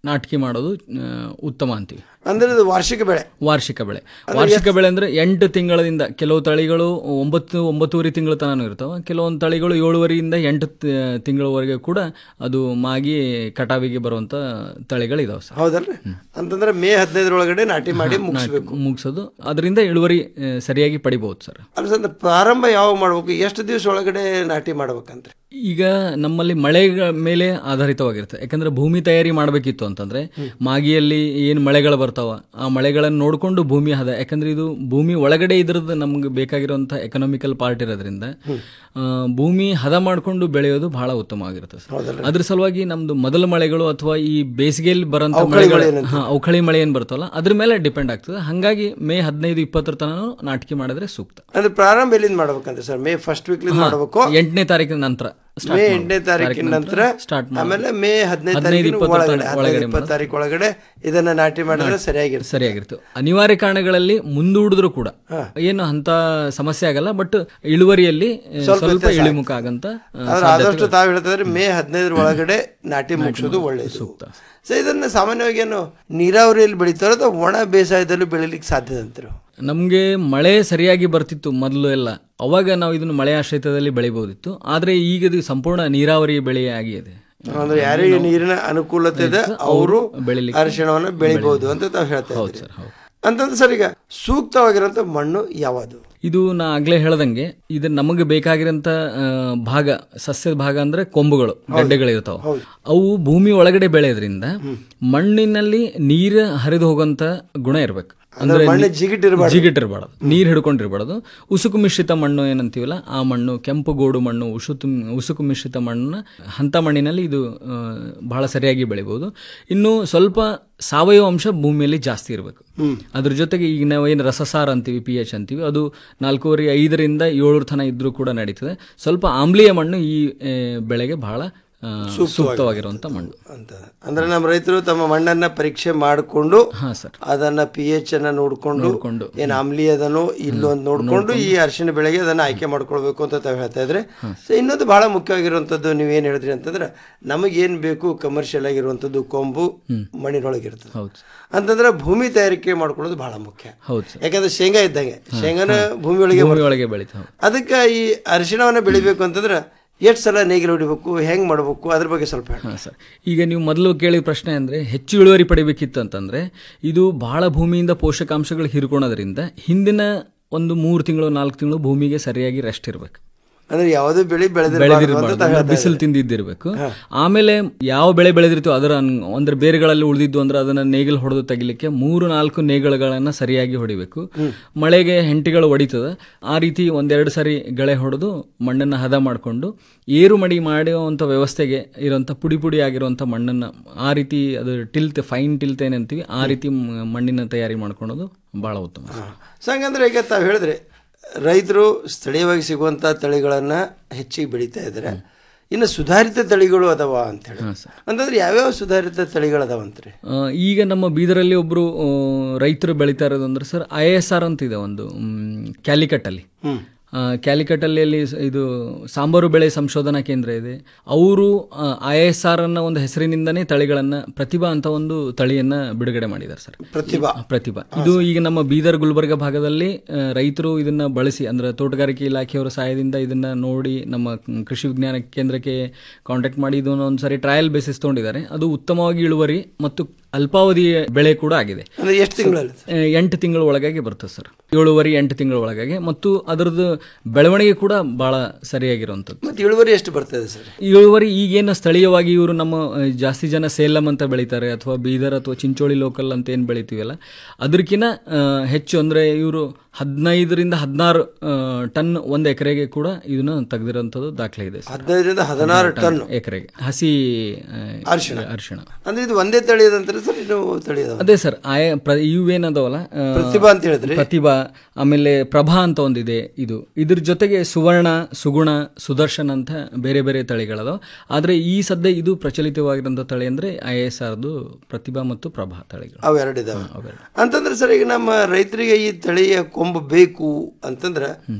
ನಾಟಕಿ ಮಾಡೋದು ಆ, ಉತ್ತಮ ಅಂತೀವಿ ಅಂದ್ರೆ ಇದು ವಾರ್ಷಿಕ ಬೆಳೆ ವಾರ್ಷಿಕ ಬೆಳೆ ವಾರ್ಷಿಕ ಬೆಳೆ ಅಂದ್ರೆ ಎಂಟು ತಿಂಗಳಿಂದ ಕೆಲವು ತಳಿಗಳು ಒಂಬತ್ತು ಒಂಬತ್ತುವರೆ ತಿಂಗಳ ತನಕ ಇರ್ತಾವೆ ಕೆಲವೊಂದು ತಳಿಗಳು ಏಳುವರೆಯಿಂದ ಎಂಟು ತಿ- ತಿಂಗಳವರೆಗೆ ಕೂಡ ಅದು ಮಾಗಿ ಕಟಾವಿಗೆ ಬರುವಂತ ತಳಿಗಳಿದಾವೆ ಸರ್ ಹೌದಲ್ರಿ ಅಂತಂದ್ರೆ ಮೇ ಹದಿನೈದರೊಳಗಡೆ ನಾಟಿ ಮಾಡಿ ಮುಗಿಸ್ಬೇಕು ಮುಗಿಸೋದು ಅದರಿಂದ ಇಳುವರಿ ಆ, ಸರಿಯಾಗಿ ಪಡಿಬಹುದು ಸರ್ ಅಲ್ಲ ಸರ್ ಪ್ರಾರಂಭ ಯಾವಾಗ ಮಾಡ್ಬೇಕು ಎಷ್ಟು ದಿವಸ ಒಳಗಡೆ ನಾಟಿ ಮಾಡ್ಬೇಕಂದ್ರೆ ಈಗ ನಮ್ಮಲ್ಲಿ ಮಳೆ ಮೇಲೆ ಆಧಾರಿತವಾಗಿರುತ್ತೆ ಯಾಕಂದ್ರೆ ಭೂಮಿ ತಯಾರಿ ಮಾಡಬೇಕಿತ್ತು ಅಂತಂದ್ರೆ ಮಾಗಿಯಲ್ಲಿ ಏನು ಮಳೆಗಳು ಬರ್ತಾವ ಆ ಮಳೆಗಳನ್ನು ನೋಡಿಕೊಂಡು ಭೂಮಿ ಹದ ಯಾಕಂದ್ರೆ ಇದು ಭೂಮಿ ಒಳಗಡೆ ಇದ್ರದ್ದು ನಮ್ಗೆ ಬೇಕಾಗಿರುವಂತ ಎಕನಾಮಿಕಲ್ ಪಾರ್ಟ್ ಇರೋದ್ರಿಂದ ಆ, ಭೂಮಿ ಹದ ಮಾಡಿಕೊಂಡು ಬೆಳೆಯೋದು ಬಹಳ ಉತ್ತಮವಾಗಿರುತ್ತೆ ಸರ್ ಅದ್ರ ಸಲುವಾಗಿ ನಮ್ದು ಮೊದಲ ಮಳೆಗಳು ಅಥವಾ ಈ ಬೇಸಿಗೆಯಲ್ಲಿ ಬರೋಂಥ ಅವಕಳಿ ಮಳೆಗಳು ಮಳೆ ಏನಂತೀವಿ. ಹಾ, ಅವಕಳಿ ಮಳೆ ಏನ್ ಬರ್ತವಲ್ಲ ಅದ್ರ ಮೇಲೆ ಡಿಪೆಂಡ್ ಆಗ್ತದೆ ಹಾಗಾಗಿ ಮೇ ಹದಿನೈದು ಇಪ್ಪತ್ತರ ತನಕ ನಾಟಿಕೆ ಮಾಡಿದ್ರೆ ಸೂಕ್ತ ಅಂದ್ರೆ ಪ್ರಾರಂಭ ಎಲ್ಲಿಂದ ಮಾಡ್ಬೇಕಂದ್ರೆ ಸರ್ ಮೇ ಫಸ್ಟ್ ವೀಕ್ಲಿಂದ ಮಾಡ್ಬೇಕು ಎಂಟನೇ ತಾರೀಕಿನ ನಂತರ start ಮೇ ಮಾಡ್ಬೇಕು. ಎಂಟನೇ ತಾರೀಕಿನ ನಂತರ ಸ್ಟಾರ್ಟ್ ಆಮೇಲೆ ಮೇ ಹದಿನೈದು ಹದಿನೈದು ತಾರೀಕಿನ ಇಪ್ಪತ್ತರ ಒಳಗಡೆ ತನಕ ಹದಿನೈದು ಒಳಗಡೆ ಇಪ್ಪತ್ತು ತಾರೀಕು ಒಳಗಡೆ ಇದನ್ನ ನಾಟಿ ಮಾಡಿದ್ರೆ ಸರಿಯಾಗಿರುತ್ತೆ ಸರಿಯಾಗಿರುತ್ತೆ ಅನಿವಾರ್ಯ ಕಾರಣಗಳಲ್ಲಿ ಮುಂದೂಡಿದ್ರು ಕೂಡ ಏನು ಅಂತ ಸಮಸ್ಯೆ ಆಗಲ್ಲ ಬಟ್ ಇಳುವರಿಯಲ್ಲಿ ಆ, ಸ್ವಲ್ಪ ಸ್ವಲ್ಪ ವ್ಯತ್ಯಾಸ ಇಳಿಮುಖ ಆಗಂತ ಆ, ಆದ್ರೆ ಆದಷ್ಟು ಸಾಧ್ಯತೆಗಳು- ತಾವು ಹೇಳ್ತಿದ್ರೆ ಮೇ ಹದಿನೈದರ ಒಳಗಡೆ ನಾಟಿ ಮುಗಿಸೋದು ಒಳ್ಳೆಯದು ಸೊ ಇದನ್ನ ಸಾಮಾನ್ಯವಾಗಿ ಏನು ನೀರಾವರಿಯಲ್ಲಿ ಬೆಳೀತಾರೋ ಅಥವಾ ಒಣ ಬೇಸಾಯದಲ್ಲೂ ಬೆಳಿಲಿಕ್ಕೆ ಸಾಧ್ಯತೆ ಅಂತಾರೆ ನಮ್ಗೆ ಮಳೆ ಸರಿಯಾಗಿ ಬರ್ತಿತ್ತು ಮೊದಲು ಎಲ್ಲ ಅವಾಗ ನಾವು ಇದನ್ನು ಮಳೆ ಆಶ್ರಿತದಲ್ಲಿ ಬೆಳಿಬಹುದಿತ್ತು ಆದ್ರೆ ಈಗ ಇದು ಸಂಪೂರ್ಣ ನೀರಾವರಿ ಬೆಳೆ ಆಗಿದೆ ಅಂದ್ರೆ ಯಾರಿಗೆ ನೀರಿನ ಅನುಕೂಲತೆ ಇದೆ ಅವರು ಬೆಳಿಲಿಕ್ಕೆ ಅರಿಶಿಣವನ್ನ ಬೆಳಿಬಹುದು ಅಂತ ತಾವು ಹೇಳ್ತಾ ಹೌದು ಇದ್ದೀರಿ ಸರ್ ಹೌದು ಅಂತಂದ್ರೆ ಸರ್ ಈಗ ಸೂಕ್ತವಾಗಿರುವಂತ ಮಣ್ಣು ಯಾವುದು ಇದು ನಾ ಆಗ್ಲೇ ಹೇಳ್ದಂಗೆ ಇದು ನಮಗೆ ಬೇಕಾಗಿರೋಂಥ ಆ, ಭಾಗ ಸಸ್ಯದ ಭಾಗ ಅಂದ್ರೆ ಕೊಂಬುಗಳು ಗಡ್ಡೆಗಳಿರ್ತಾವ ಅವು ಭೂಮಿ ಒಳಗಡೆ ಬೆಳೆಯೋದ್ರಿಂದ ಮಣ್ಣಿನಲ್ಲಿ ನೀರು ಹರಿದು ಹೋಗುವಂತ ಗುಣ ಇರ್ಬೇಕು ಅಂದ್ರೆ ಮಣ್ಣು ಜಿಗಿಟಿರ್ಬಾರ್ದು. ಜಿಗಿಟಿರ್ಬಾರ್ದು ನೀರು ಹಿಡ್ಕೊಂಡಿರ್ಬಾರ್ದು ಉಸುಕು ಮಿಶ್ರಿತ ಮಣ್ಣು ಏನಂತೀವಲ್ಲ ಆ ಮಣ್ಣು ಕೆಂಪು ಗೋಡು ಮಣ್ಣು ಉಸುತು ಉಸುಕು ಮಿಶ್ರಿತ ಮಣ್ಣನ್ನ ಅಂತ ಮಣ್ಣಿನಲ್ಲಿ ಇದು ಆ, ಬಹಳ ಸರಿಯಾಗಿ ಬೆಳಿಬಹುದು ಇನ್ನು ಸ್ವಲ್ಪ ಸಾವಯವ ಅಂಶ ಭೂಮಿಯಲ್ಲಿ ಜಾಸ್ತಿ ಇರಬೇಕು ಅದ್ರ ಜೊತೆಗೆ ಈಗ ನಾವು ಏನು ರಸಸಾರ ಅಂತೀವಿ ಪಿ ಎಚ್ ಅಂತೀವಿ ಅದು ನಾಲ್ಕೂವರೆ ಐದರಿಂದ ಏಳರ ತನ ಇದ್ರೂ ಕೂಡ ನಡೀತದೆ ಸ್ವಲ್ಪ ಆಮ್ಲೀಯ ಮಣ್ಣು ಈ ಆ, ಬೆಳೆಗೆ ಬಹಳ ಆ, ಸೂಕ್ತವಾಗಿರುವಂತ ಮಣ್ಣು ಅಂತ ಅಂದ್ರೆ ನಮ್ಮ ರೈತರು ತಮ್ಮ ಮಣ್ಣನ್ನ ಪರೀಕ್ಷೆ ಮಾಡಿಕೊಂಡು ಹಾ ಸರ್ ಅದನ್ನ ಪಿ ಎಚ್ ಅನ್ನ ನೋಡ್ಕೊಂಡು ನೋಡ್ಕೊಂಡು. ಏನ್ ಆಮ್ಲಿ ಅದನೋ ಇಲ್ಲೋ ಅಂತ ನೋಡ್ಕೊಂಡು ಈ ಅರಿಶಿಣ ಬೆಳೆಗೆ ಅದನ್ನ ಆಯ್ಕೆ ಮಾಡ್ಕೊಳ್ಬೇಕು ಅಂತ ತಾವು ಹೇಳ್ತಾ ಇದ್ರೆ ಸೊ ಇನ್ನೊಂದು ಬಹಳ ಮುಖ್ಯವಾಗಿರುವಂತದ್ದು ನೀವೇನ್ ಹೇಳಿದ್ರಿ ಅಂತಂದ್ರೆ ನಮಗೇನ್ ಬೇಕು ಕಮರ್ಷಿಯಲ್ ಆಗಿರುವಂತದ್ದು ಕೊಂಬು ಮಣ್ಣಿನೊಳಗಿರ್ತದೆ ಹೌದು ಅಂತಂದ್ರೆ ಭೂಮಿ ತಯಾರಿಕೆ ಮಾಡ್ಕೊಳ್ಳೋದು ಬಹಳ ಮುಖ್ಯ ಹೌದು ಸರ್ ಯಾಕಂದ್ರೆ ಶೇಂಗಾ ಇದ್ದಂಗೆ ಶೇಂಗಾನ ಭೂಮಿ ಒಳಗೆ ಭೂಮಿ ಬರ್ತದೆ. ಒಳಗೆ ಬೆಳೀತಾ ಹೌದು. ಅದಕ್ಕೆ ಈ ಅರಿಶಿಣವನ್ನ ಬೆಳಿಬೇಕು ಅಂತಂದ್ರೆ ಎಷ್ಟು ಸಲ ನೇಗಿಲು ಹೊಡಿಬೇಕು ಹೆಂಗ್ ಮಾಡ್ಬೇಕು ಅದ್ರ ಬಗ್ಗೆ ಸ್ವಲ್ಪ ಹೇಳಿ. ಹಾ ಸರ್ ಈಗ ನೀವು ಮೊದಲು ಕೇಳಿದ ಪ್ರಶ್ನೆ ಅಂದ್ರೆ ಹೆಚ್ಚು ಇಳುವರಿ ಪಡಿಬೇಕಿತ್ತು ಅಂತಂದ್ರೆ ಇದು ಬಹಳ ಭೂಮಿಯಿಂದ ಪೋಷಕಾಂಶಗಳು ಹೀರ್ಕೊಳೋದ್ರಿಂದ ಹಿಂದಿನ ಒಂದು ಮೂರು ತಿಂಗಳು ನಾಲ್ಕು ತಿಂಗಳು ಭೂಮಿಗೆ ಸರಿಯಾಗಿ ರೆಸ್ಟ್ ಇರಬೇಕು ಅಂದ್ರೆ ಯಾವುದೇ ಬೆಳೆ ಬೆಳೆದಿರಬಾರ್ದು ಅಂತ ತಾವು ಬೆಳೆದಿರಬಾರ್ದು ಹೇಳ್ತಾ ಬಿಸಿಲು ಇದ್ದೀರಿ. ತಿಂದಿದ್ದಿರ್ಬೇಕು ಆಮೇಲೆ ಯಾವ ಬೆಳೆ ಬೆಳೆದಿರ್ತೀವೋ ಅದರ ಅನ್- ಅಂದ್ರೆ ಬೇರುಗಳಲ್ಲಿ ಉಳಿದಿದ್ದು ಅಂದ್ರೆ ಅದನ್ನ ನೇಗಿಲು ಹೊಡೆದು ತೆಗಿಲಿಕ್ಕೆ ಮೂರು ನಾಲ್ಕು ನೇಗಿಲುಗಳನ್ನ ಸರಿಯಾಗಿ ಹೊಡಿಬೇಕು ಮಳೆಗೆ ಹೆಂಟಿಗಳು ಹೊಡಿತದ ಆ ರೀತಿ ಒಂದೆರಡು ಸರಿ ಗಳೆ ಹೊಡೆದು ಮಣ್ಣನ್ನ ಹದ ಮಾಡಿಕೊಂಡು ಏರು ಮಡಿ ಮಾಡುವಂಥ ವ್ಯವಸ್ಥೆಗೆ ಇರುವಂಥ ಪುಡಿ ಪುಡಿ ಆಗಿರುವಂಥ ಮಣ್ಣನ್ನ ಆ ರೀತಿ ಅದು ಟಿಲ್ತ್ ಫೈನ್ ಟಿಲ್ತ್ ಏನಂತೀವಿ ಆ ರೀತಿ ಮ್- ಮಣ್ಣಿನ ತಯಾರಿ ಮಾಡ್ಕೊಳೋದು ಬಹಳ ಉತ್ತಮ ಸೊ ಹಂಗಂದ್ರೆ ಈಗ ತಾವು ಹೇಳಿದ್ರೆ ರೈತರು ಸ್ಥಳೀಯವಾಗಿ ಸಿಗುವಂತ ತಳಿಗಳನ್ನ ಹೆಚ್ಚಿಗೆ ಬೆಳೀತಾ ಇದ್ದಾರೆ ಇನ್ನು ಸುಧಾರಿತ ತಳಿಗಳು ಅದಾವ ಅಂತ ಹೇಳಿ ಅಂತಂದ್ರೆ ಯಾವ್ಯಾವ ಸುಧಾರಿತ ತಳಿಗಳು ಅದಾವ ಅಂತ್ರಿ ಆ, ಈಗ ನಮ್ಮ ಬೀದರಲ್ಲಿ ಒಬ್ರು ಆ, ರೈತರು ಬೆಳೀತಾ ಇರೋದು ಅಂದ್ರೆ ಸರ್ ಐ ಎಸ್ ಆರ್ ಅಂತ ಇದೆ ಒಂದು ಕ್ಯಾಲಿಕಟ್ ಅಲ್ಲಿ ಆ, ಕ್ಯಾಲಿಕಟ್ಟಲ್ಲಿ ಅಲ್ಲಿ ಸ- ಇದು ಸಾಂಬಾರು ಬೆಳೆ ಸಂಶೋಧನಾ ಕೇಂದ್ರ ಇದೆ ಅವರು ಐ ಎಸ್ ಆರ್ ಅನ್ನ ಒಂದು ಹೆಸರಿನಿಂದನೇ ತಳಿಗಳನ್ನ ಪ್ರತಿಭಾ ಅಂತ ಒಂದು ತಳಿಯನ್ನ ಬಿಡುಗಡೆ ಮಾಡಿದ್ದಾರೆ ಸರ್ ಪ್ರತಿಭಾ ಪ್ರತಿಭಾ ಇದು ಈಗ ನಮ್ಮ ಬೀದರ್ ಗುಲ್ಬರ್ಗ ಭಾಗದಲ್ಲಿ ಆ, ರೈತರು ಇದನ್ನ ಬಳಸಿ ಅಂದ್ರೆ ತೋಟಗಾರಿಕೆ ಇಲಾಖೆಯವರ ಸಹಾಯದಿಂದ ಇದನ್ನ ನೋಡಿ ನಮ್ಮ ಕೃಷಿ ವಿಜ್ಞಾನ ಕೇಂದ್ರಕ್ಕೆ ಕಾಂಟ್ಯಾಕ್ಟ್ ಮಾಡಿ ಇದನ್ನ ಒಂದ್ಸರಿ ಟ್ರಯಲ್ ಬೇಸಿಸ್ ತಗೊಂಡಿದ್ದಾರೆ ಅದು ಉತ್ತಮವಾಗಿ ಇಳುವರಿ ಮತ್ತು ಅಲ್ಪಾವಧಿ ಬೆಳೆ ಕೂಡ ಆಗಿದೆ ಅಂದ್ರೆ ಎಷ್ಟು ತಿಂಗಳಲ್ಲಿ ಆ, ಎಂಟು ತಿಂಗಳ ಒಳಗಾಗಿ ಬರ್ತದೆ ಸರ್ ಏಳುವರೆ ಎಂಟು ತಿಂಗಳ ಒಳಗಾಗಿ ಮತ್ತು ಅದರದ್ದು ಬೆಳವಣಿಗೆ ಕೂಡ ಬಹಳ ಸರಿಯಾಗಿರುವಂಥದ್ದು ಮತ್ತೆ ಇಳುವರಿ ಎಷ್ಟು ಬರ್ತದೆ ಸರ್ ಇಳುವರಿ ಈಗೇನು ಸ್ಥಳೀಯವಾಗಿ ಇವರು ನಮ್ಮ ಆ, ಜಾಸ್ತಿ ಜನ ಸೇಲಂ ಅಂತ ಬೆಳೀತಾರೆ ಅಥವಾ ಬೀದರ್ ಅಥವಾ ಚಿಂಚೋಳಿ ಲೋಕಲ್ ಅಂತ ಏನು ಬೆಳಿತೀವಲ್ಲ ಅದಕ್ಕಿಂತ ಆ, ಹೆಚ್ಚು ಅಂದರೆ ಇವರು ಹದಿನೈದರಿಂದ ಹದಿನಾರು ಟನ್ ಒಂದು ಎಕರೆಗೆ ಕೂಡ ಇದನ್ನ ತೆಗೆದಿರೋಂಥದ್ದು ದಾಖಲೆ ಇದೆ ಸರ್. ಹದಿನೈದರಿಂದ ಹದಿನಾರು ಟನ್ ಎಕರೆಗೆ ಹಸಿ ಆ, ಅರಿಶಿಣ. ಅರಿಶಿಣ ಅಂದ್ರೆ ಇದು ಒಂದೇ ತಳಿ ಅದಂತಾರೆ ಸರ್ ಇನ್ನು ತಳಿ ಅದಾವ ಅದೇ ಸರ್ ಆಯ ಪ್ರ ಇವೇನದವಲ್ಲ ಆ, ಪ್ರತಿಭಾ ಅಂತ ಹೇಳಿದ್ರಿ? ಪ್ರತಿಭಾ ಆಮೇಲೆ ಪ್ರಭಾ ಅಂತ ಒಂದಿದೆ ಇದು ಇದ್ರ ಜೊತೆಗೆ ಸುವರ್ಣ ಸುಗುಣ ಸುದರ್ಶನ್ ಅಂತ ಬೇರೆ ಬೇರೆ ತಳಿಗಳದಾವ ಆದ್ರೆ ಈ ಸದ್ಯ ಇದು ಪ್ರಚಲಿತವಾಗಿರೋಂಥ ತಳಿ ಅಂದ್ರೆ ಐ ಎಸ್ ಆರ್ದು ಪ್ರತಿಭಾ ಮತ್ತು ಪ್ರಭಾ ತಳಿಗಳು ಅವೆರಡು ಇದಾವೆ ಅಂತಂದ್ರೆ ಸರ್ ಈಗ ನಮ್ಮ ರೈತರಿಗೆ ಈ ತಳಿಯ ಕೊಂಬು ಬೇಕು ಅಂತಂದ್ರೆ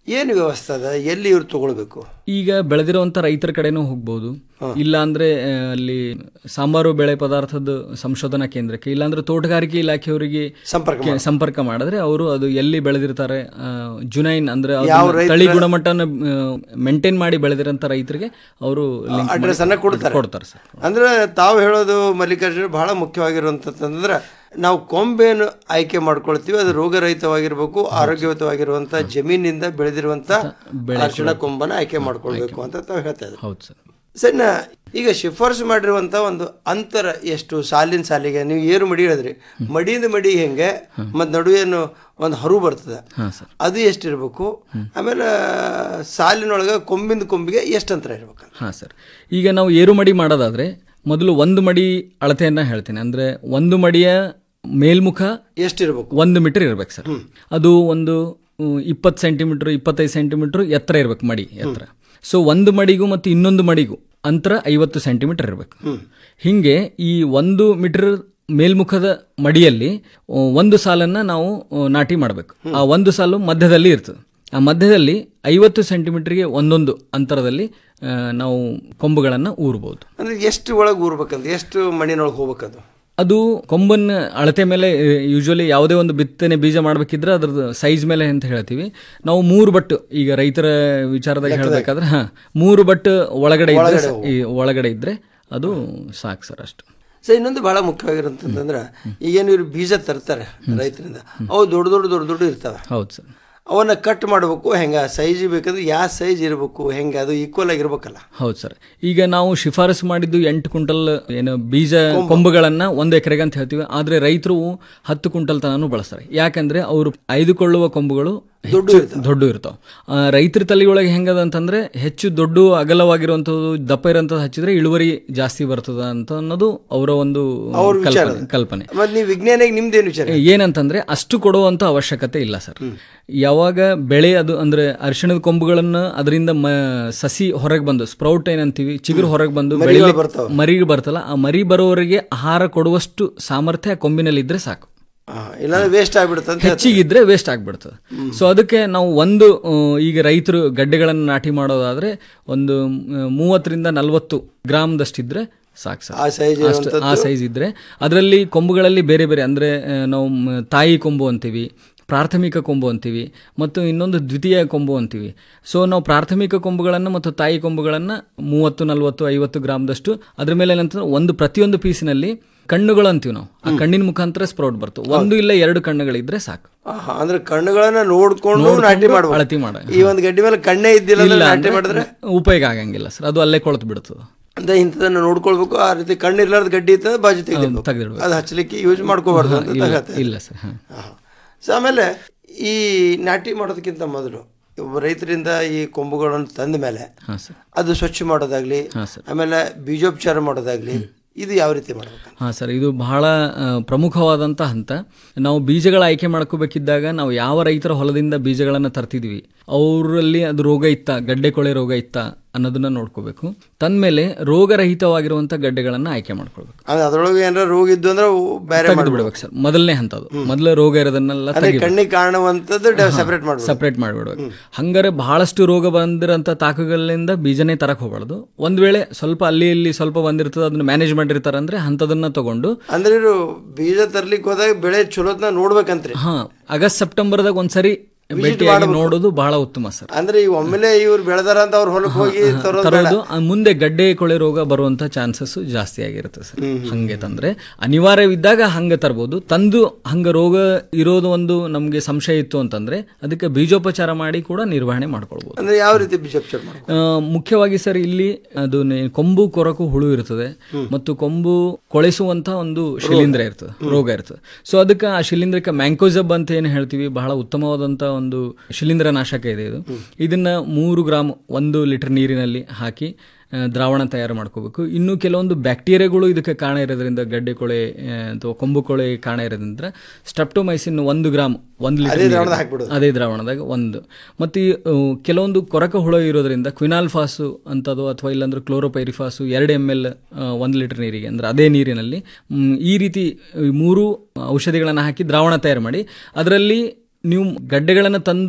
ಏನು ವ್ಯವಸ್ಥೆ ಅದ ಎಲ್ಲಿ ಇವ್ರು ತಗೊಳ್ಬೇಕು ಈಗ ಬೆಳೆದಿರುವಂತ ರೈತರ ಕಡೆನೂ ಹೋಗ್ಬೋದು ಇಲ್ಲ ಅಂದ್ರೆ ಆ, ಅಲ್ಲಿ ಸಾಂಬಾರು ಬೆಳೆ ಪದಾರ್ಥದ ಸಂಶೋಧನಾ ಕೇಂದ್ರಕ್ಕೆ ಇಲ್ಲಾಂದ್ರೆ ತೋಟಗಾರಿಕೆ ಇಲಾಖೆಯವರಿಗೆ ಸಂಪರ್ಕ ಕೆ- ಸಂಪರ್ಕ ಮಾಡಿದ್ರೆ ಅವರು ಅದು ಎಲ್ಲಿ ಬೆಳೆದಿರ್ತಾರೆ ಆ, ಜುನೈನ್ ಅಂದ್ರೆ ಅದನ್ನ ಯಾವ ರೈತರ- ತಳಿ ಗುಣಮಟ್ಟನ ಮೇಂಟೈನ್ ಮಾಡಿ ಬೆಳೆದಿರಂತ ರೈತರಿಗೆ ಅವರು ಅಡ್ರೆಸ್ ಅನ್ನ ಕೊಡ್ತಾರೆ ಕೊಡ್ತಾರೆ ಸರ್ ಅಂದ್ರೆ ತಾವು ಹೇಳೋದು ಮಲ್ಲಿಕಾರ್ಜುನ ಬಹಳ ಮುಖ್ಯವಾಗಿರುವಂತಂದ್ರೆ ನಾವು ಕೊಂಬೇನು ಆಯ್ಕೆ ಮಾಡ್ಕೊಳ್ತೀವಿ ಅದು ರೋಗರಹಿತವಾಗಿರ್ಬೇಕು ಆರೋಗ್ಯಯುತವಾಗಿರುವಂತ ಜಮೀನಿಂದ ಬೆಳೆದಿರುವಂತ ಅರಿಶಿಣ ಕೊಂಬನ ಆಯ್ಕೆ ಮಾಡ್ಕೊಳ್ಬೇಕು ಅಂತ ತಾವು ಹೇಳ್ತಾ ಇದ್ರಿ ಹೌದು ಸರ್ ಸರ್ ನಾ ಈಗ ಶಿಫಾರಸು ಮಾಡಿರುವಂತ ಒಂದು ಅಂತರ ಎಷ್ಟು ಸಾಲಿನ ಸಾಲಿಗೆ ನೀವು ಏರು ಮಡಿ ಹೇಳಿದ್ರಿ ಮಡಿಯಿಂದ ಮಡಿ ಹೆಂಗೆ ಮತ್ತು ನಡುವೇನು ಒಂದು ಹರು ಬರ್ತದೆ ಹಾಂ ಸರ್ ಅದು ಎಷ್ಟಿರ್ಬೇಕು ಆಮೇಲೆ ಸಾಲಿನೊಳಗೆ ಕೊಂಬಿಂದ ಕೊಂಬಿಗೆ ಎಷ್ಟು ಅಂತರ ಇರ್ಬೇಕು ಹಾಂ ಸರ್ ಈಗ ನಾವು ಏರು ಮಡಿ ಮಾಡೋದಾದ್ರೆ ಮೊದಲು ಒಂದು ಮಡಿ ಅಳತೆಯನ್ನ ಹೇಳ್ತೀನಿ ಅಂದ್ರೆ ಒಂದು ಮಡಿಯ ಮೇಲ್ಮುಖ ಎಷ್ಟಿರ್ಬೇಕು ಒಂದು ಮೀಟರ್ ಇರ್ಬೇಕು ಸರ್ ಅದು ಒಂದು ಇಪ್ಪತ್ತು ಸೆಂಟಿಮೀಟರ್ ಇಪ್ಪತ್ತೈದು ಸೆಂಟಿಮೀಟರ್ ಎತ್ತರ ಇರ್ಬೇಕು ಮಡಿ ಎತ್ತರ ಸೊ ಒಂದು ಮಡಿಗೂ ಮತ್ತು ಇನ್ನೊಂದು ಮಡಿಗೂ ಅಂತರ ಐವತ್ತು ಸೆಂಟಿಮೀಟರ್ ಇರಬೇಕು ಹಿಂಗೆ ಈ ಒಂದು ಮೀಟರ್ ಮೇಲ್ಮುಖದ ಮಡಿಯಲ್ಲಿ ಆ, ಒಂದು ಸಾಲನ್ನ ನಾವು ಆ, ನಾಟಿ ಮಾಡಬೇಕು ಆ ಒಂದು ಸಾಲು ಮಧ್ಯದಲ್ಲಿ ಇರ್ತದೆ ಆ ಮಧ್ಯದಲ್ಲಿ ಐವತ್ತು ಸೆಂಟಿಮೀಟರ್ಗೆ ಒಂದೊಂದು ಅಂತರದಲ್ಲಿ ಆ, ನಾವು ಕೊಂಬುಗಳನ್ನು ಊರ್ಬೋದು ಅಂದ್ರೆ ಎಷ್ಟು ಒಳಗೆ ಊರ್ಬೇಕಂತ ಎಷ್ಟು ಮಣ್ಣಿನೊಳಗೆ ಹೋಗ್ಬೇಕದು ಅದು ಕೊಂಬನ್ನ ಅಳತೆ ಮೇಲೆ ಯೂಶುವಲಿ ಯಾವುದೇ ಒಂದು ಬಿತ್ತನೆ ಬೀಜ ಮಾಡಬೇಕಿದ್ರೆ ಅದ್ರದ್ದು ಸೈಜ್ ಮೇಲೆ ಅಂತ ಹೇಳ್ತೀವಿ ನಾವು ಮೂರು ಬಟ್ಟು ಈಗ ರೈತರ ವಿಚಾರದಾಗ ಹೇಳಬೇಕಾದ್ರೆ ಹಾ ಮೂರು ಬಟ್ಟು ಒಳಗಡೆ ಇದ್ರೆ ಒಳಗಡೆ ಸ- ಈ ಒಳಗಡೆ ಇದ್ರೆ ಅದು ಸಾಕು ಸರ್ ಅಷ್ಟು ಸೊ ಇನ್ನೊಂದು ಬಹಳ ಮುಖ್ಯವಾಗಿರುತ್ತಂತಂದ್ರೆ ಈಗೇನು ಇವ್ರು ಬೀಜ ತರ್ತಾರೆ ರೈತರಿಂದ ಅವು ದೊಡ್ಡ ದೊಡ್ಡ ದೊಡ್ಡ ದೊಡ್ಡ ಇರ್ತವೆ ಹೌದು ಸರ್ ಅವನ್ನ ಕಟ್ ಮಾಡಬೇಕು ಹೆಂಗ ಸೈಜ್ ಬೇಕಂದ್ರೆ ಯಾವ ಸೈಜ್ ಇರಬೇಕು ಹೆಂಗೆ ಅದು ಈಕ್ವಲ್ ಆಗಿರ್ಬೇಕಲ್ಲ ಹೌದು ಸರ್ ಈಗ ನಾವು ಶಿಫಾರಸು ಮಾಡಿದ್ದು ಎಂಟು ಕ್ವಿಂಟಲ್ ಏನು ಬೀಜ ಕೊಂಬುಗಳನ್ನ ಒಂದು ಎಕರೆಗೆ ಅಂತ ಹೇಳ್ತೀವಿ ಆದ್ರೆ ರೈತರು ಹತ್ತು ಕ್ವಿಂಟಲ್ ತನೂ ಬಳಸ್ತಾರೆ ಯಾಕಂದ್ರೆ ಅವರು ಆಯ್ದುಕೊಳ್ಳುವ ಕೊಂಬುಗಳು ಹೆಚ್ಚು ದೊಡ್ಡ ಇರ್ತಾವ ರೈತರ ತಳಿಯೊಳಗೆ ಹೆಂಗದ ಅಂತಂದ್ರೆ ಹೆಚ್ಚು ದೊಡ್ಡ ಅಗಲವಾಗಿರುವಂಥದ್ದು ದಪ್ಪ ಇರೋಂಥದ್ದು ಹಚ್ಚಿದ್ರೆ ಇಳುವರಿ ಜಾಸ್ತಿ ಬರ್ತದ ಅಂತ ಅನ್ನೋದು ಅವರ ಒಂದು ಅವ್ರ ವಿಚಾರ ಕಲ್ಪನೆ ಕಲ್ಪನೆ ಮತ್ತೆ ನೀವು ವಿಜ್ಞಾನಿಗೆ ನಿಮ್ದೇನು ವಿಚಾರ ಏನಂತಂದ್ರೆ ಅಷ್ಟು ಕೊಡುವಂತ ಅವಶ್ಯಕತೆ ಇಲ್ಲ ಸರ್ ಯಾವಾಗ ಬೆಳೆ ಅದು ಅಂದ್ರೆ ಅರಿಶಿಣದ ಕೊಂಬುಗಳನ್ನ ಅದರಿಂದ ಮ ಸಸಿ ಹೊರಗೆ ಬಂದು ಸ್ಪ್ರೌಟ್ ಏನಂತೀವಿ ಚಿಗುರು ಹೊರಗೆ ಬಂದು ಮರಿಗಳು ಬೆಳಿಲಿಕ್ಕೆ- ಬರ್ತಾವ. ಮರಿಗೆ ಬರ್ತಲ್ಲ ಆ ಮರಿ ಬರೋವರೆಗೆ ಆಹಾರ ಕೊಡುವಷ್ಟು ಸಾಮರ್ಥ್ಯ ಆ ಕೊಂಬಿನಲ್ಲಿ ಇದ್ರೆ ಸಾಕು ಇಲ್ಲಾಂದ್ರೆ ವೇಸ್ಟ್ ಆಗ್ಬಿಡುತ್ತೆ ಅಂತ ಹೇಳ್ತಾರೆ. ಹೆಚ್ಚಿಗಿದ್ರೆ ವೇಸ್ಟ್ ಆಗ್ಬಿಡ್ತದೆ ಸೊ ಅದಕ್ಕೆ ನಾವು ಒಂದು ಆ, ಈಗ ರೈತರು ಗಡ್ಡೆಗಳನ್ನು ನಾಟಿ ಮಾಡೋದಾದ್ರೆ ಒಂದು ಆ, ಮೂವತ್ತರಿಂದ ನಲವತ್ತು ಗ್ರಾಮ್ದಷ್ಟಿದ್ರೆ ಸಾಕು ಸರ್ ಆ size ಅಷ್ಟು- ಆ ಇರುವಂಥದ್ದು? ಸೈಜ್ ಇದ್ರೆ ಅದರಲ್ಲಿ ಕೊಂಬುಗಳಲ್ಲಿ ಬೇರೆ ಬೇರೆ ಅಂದ್ರೆ ಆ, ನಾವು ಮ್, ತಾಯಿ ಕೊಂಬು ಅಂತೀವಿ ಪ್ರಾಥಮಿಕ ಕೊಂಬು ಅಂತೀವಿ ಮತ್ತು ಇನ್ನೊಂದು ದ್ವಿತೀಯ ಕೊಂಬು ಅಂತೀವಿ ಸೊ ನಾವು ಪ್ರಾಥಮಿಕ ಕೊಂಬುಗಳನ್ನು ಮತ್ತು ತಾಯಿ ಕೊಂಬುಗಳನ್ನು ಮೂವತ್ತು ನಲವತ್ತು ಐವತ್ತು ಗ್ರಾಮ್ದಷ್ಟು ಅದ್ರ ಮೇಲೆ ಏನಂತಂದ್ರೆ ಒಂದು ಪ್ರತಿಯೊಂದು ಪೀಸಿನಲ್ಲಿ ಕಣ್ಣುಗಳು ಅಂತೀವಿ ನಾವು ಆ ಕಣ್ಣಿನ ಮುಖಾಂತರ ಸ್ಪ್ರೌಟ್ ಬರ್ತವೆ ಒಂದು ಇಲ್ಲ ಎರಡು ಕಣ್ಣುಗಳಿದ್ರೆ ಸಾಕು ಆಹಾ, ಅಂದ್ರೆ ಕಣ್ಣುಗಳನ್ನ ನೋಡ್ಕೊಂಡು ನೋಡ್ಕೊಂಡು ನಾಟಿ ಮಾಡ್ಬೇಕು ಅಳತಿ ಮಾಡ ಈ ಒಂದು ಗಡ್ಡಿ ಮೇಲೆ ಕಣ್ಣೇ ಇದ್ದಿಲ್ಲ ಅಂದ್ರೆ ಇಲ್ಲ ನಾಟಿ ಅಂದ್ರೆ ಮಾಡಿದ್ರೆ ಉಪಯೋಗ ಆಗಂಗಿಲ್ಲ ಸರ್ ಅದು ಅಲ್ಲೇ ಕೊಳತು ಬಿಡ್ತದೆ ಅಂತ ಇಂಥದನ್ನ ನೋಡ್ಕೊಳ್ಬೇಕು ಆ ರೀತಿ ಕಣ್ಣು ಇರ್ಲಾರ್ದ ಗಡ್ಡಿ ಇರ್ತದೆ ಬಾಜು ತೆಗೆದಿರ್ಬೇಕು ತೆಗ್ದಿಡ್ಬೇಕು. ಅದು ಹಚ್ಚಲಿಕ್ಕೆ ಯೂಸ್ ಮಾಡ್ಕೋಬಾರ್ದು ಅಂತ ಇಲ್ಲ, ಹೇಳ್ತಾರೆ. ಇಲ್ಲ ಸರ್ ಹಾ. ಆಹಾ. ಸೊ ಆಮೇಲೆ ಈ ನಾಟಿ ಮಾಡೋದಕ್ಕಿಂತ ಮೊದಲು ಒಬ್ಬ ರೈತರಿಂದ ಈ ಕೊಂಬುಗಳನ್ನು ತಂದ ಮೇಲೆ ಹಾ ಸರ್ ಅದು ಸ್ವಚ್ಛ ಮಾಡೋದಾಗ್ಲಿ ಹಾ ಸರ್ ಆಮೇಲೆ ಬೀಜೋಪಚಾರ ಮಾಡೋದಾಗ್ಲಿ ಇದು ಯಾವ ರೀತಿ ಮಾಡ್ಬೇಕು ಹಾಂ ಸರ್ ಇದು ಬಹಳ ಆ, ಪ್ರಮುಖವಾದಂಥ ಹಂತ ನಾವು ಬೀಜಗಳ ಆಯ್ಕೆ ಮಾಡ್ಕೋಬೇಕಿದ್ದಾಗ ನಾವು ಯಾವ ರೈತರ ಹೊಲದಿಂದ ಬೀಜಗಳನ್ನು ತರ್ತಿದ್ವಿ ಅವರಲ್ಲಿ ಅದು ರೋಗ ಇತ್ತ ಗಡ್ಡೆ ಕೊಳೆ ರೋಗ ಇತ್ತ ಅನ್ನೋದನ್ನ ನೋಡ್ಕೋಬೇಕು ತಂದ್ಮೇಲೆ ರೋಗರಹಿತವಾಗಿರುವಂಥ ಗಡ್ಡೆಗಳನ್ನು ಆಯ್ಕೆ ಮಾಡ್ಕೊಳ್ಬೇಕು ಅಂದ್ರೆ ಅದ್ರೊಳಗೆ ಏನಾರ ರೋಗ ಇದ್ದು ಅಂದ್ರೆ ಅವು ಬೇರೆ ತೆಗೆದು ಮಾಡ್ಬಿಡ್ಬೇಕು ಬಿಡ್ಬೇಕು ಸರ್ ಮೊದಲನೇ ಹಂತ ಅದು ಮೊದಲು ರೋಗ ಇರೋದನ್ನೆಲ್ಲ ಅಂದ್ರೆ ತೆಗಿಬೇಕು. ಕಣ್ಣಿಗೆ ಕಾಣುವಂಥದ್ದು ಸೆಪರೇಟ್ ಮಾಡ್ಬೇಕು ಸಪ್ರೇಟ್ ಮಾಡಿಬಿಡ್ಬೇಕು ಹಂಗಾರೆ ಬಹಳಷ್ಟು ರೋಗ ಬಂದಿರೋಂಥ ತಾಕುಗಳಿಂದ ಬೀಜನೇ ತರಕ್ ಹೋಗ್ಬಾರ್ದು ಒಂದ್ ವೇಳೆ ಸ್ವಲ್ಪ ಅಲ್ಲಿ ಇಲ್ಲಿ ಸ್ವಲ್ಪ ಬಂದಿರ್ತದೆ ಅದನ್ನ ಮ್ಯಾನೇಜ್ ಮಾಡಿರ್ತಾರೆ ಅಂದ್ರೆ ಅಂಥದನ್ನ ತಗೊಂಡು ಅಂದ್ರೆ ಇವ್ರು ಬೀಜ ತರ್ಲಿಕ್ಕೆ ಹೋದಾಗ ಬೆಳೆ ಚಲೋತ್ನ ನೋಡ್ಬೇಕಂತ್ರಿ ಹಾ ಆಗಸ್ಟ್ ಸೆಪ್ಟೆಂಬರ್ದಾಗ ಒಂದ್ಸರಿ Visit ಭೇಟಿಯಾಗಿ ಮಾಡ್ಬೇಕು. ನೋಡೋದು ಬಹಳ ಉತ್ತಮ ಸರ್ ಅಂದ್ರೆ ಈ ಒಮ್ಮೆಲೆ ಇವ್ರು ಬೆಳೆದಾರ ಅಂತ ಅವ್ರ ಹೊಲಕ್ಕೆ ಹೋಗಿ ತರೋದು ಬೇಡ. ತರೋದು ಆ ಮುಂದೆ ಗಡ್ಡೆ ಕೊಳೆ ರೋಗ ಬರುವಂತ ಚಾನ್ಸಸ್ ಜಾಸ್ತಿ ಆಗಿರುತ್ತೆ ಸರ್ ಹಂಗೆ ತಂದ್ರೆ ಅನಿವಾರ್ಯವಿದ್ದಾಗ ಹಂಗೆ ತರ್ಬೋದು ತಂದು ಹಂಗ ರೋಗ ಇರೋದು ಒಂದು ನಮ್ಗೆ ಸಂಶಯ ಇತ್ತು ಅಂತಂದ್ರೆ ಅದಕ್ಕೆ ಬೀಜೋಪಚಾರ ಮಾಡಿ ಕೂಡ ನಿರ್ವಹಣೆ ಮಾಡ್ಕೊಳ್ಬೋದು ಅಂದ್ರೆ ಯಾವ ರೀತಿ ಬೀಜೋಪಚಾರ ಮಾಡ್ಬೇಕು ಆ, ಮುಖ್ಯವಾಗಿ ಸರ್ ಇಲ್ಲಿ ಅದು ನೆ- ಕೊಂಬು ಕೊರಕು ಹುಳು ಇರ್ತದೆ ಮತ್ತು ಕೊಂಬು ಕೊಳೆಸುವಂತ ಒಂದು ಶಿಲೀಂಧ್ರ ಇರ್ತದೆ ರೋಗ ಇರ್ತದೆ ಸೊ ಅದಕ್ಕೆ ಆ ಶಿಲೀಂಧ್ರಕ್ಕೆ ಮ್ಯಾಂಕೋಜಬ್ ಅಂತ ಏನು ಹೇಳ್ತೀವಿ ಬಹಳ ಉತ್ತಮವಾದಂತ ಒಂದು ಶಿಲೀಂಧ್ರ ನಾಶಕ ಇದೆ ಇದು ಇದನ್ನ ಮೂರು ಗ್ರಾಮ್ ಒಂದು ಲೀಟರ್ ನೀರಿನಲ್ಲಿ ಹಾಕಿ ಆ, ದ್ರಾವಣ ತಯಾರು ಮಾಡ್ಕೋಬೇಕು ಇನ್ನು ಕೆಲವೊಂದು ಬ್ಯಾಕ್ಟೀರಿಯಾಗಳು ಇದಕ್ಕೆ ಕಾರಣ ಇರೋದ್ರಿಂದ ಗಡ್ಡೆ ಕೊಳೆ ಆ, ಅಥವಾ ಕೊಂಬು ಕೊಳೆ ಕಾರಣ ಇರೋದ್ರಿಂದ ಸ್ಟೆಪ್ಟೊಮೈಸಿನ್ ಒಂದು ಗ್ರಾಮ್ ಒಂದು ಅದೇ ಲೀಟರ್ ದ್ರಾವಣದಾಗ ಹಾಕ್ಬಿಡೋದು. ಅದೇ ದ್ರಾವಣದಾಗ ಒಂದು ಮತ್ತು ಈ, ಆ, ಕೆಲವೊಂದು ಕೊರಕ ಹುಳ ಇರೋದ್ರಿಂದ ಕ್ವಿನಾಲ್ಫಾಸು ಅಂತದು ಅಥವಾ ಇಲ್ಲಾಂದ್ರೆ ಕ್ಲೋರೋಪೈರಿಫಾಸು ಎರಡು ಎಮ್ ಎಲ್ ಒಂದು ಲೀಟರ್ ನೀರಿಗೆ ಅಂದ್ರೆ ಅದೇ ನೀರಿನಲ್ಲಿ ಮ್, ಈ ರೀತಿ ಈ ಮೂರು ಔಷಧಿಗಳನ್ನು ಹಾಕಿ ದ್ರಾವಣ ತಯಾರು ಮಾಡಿ ಅದರಲ್ಲಿ ನೀವು ಗಡ್ಡೆಗಳನ್ನು ತಂದು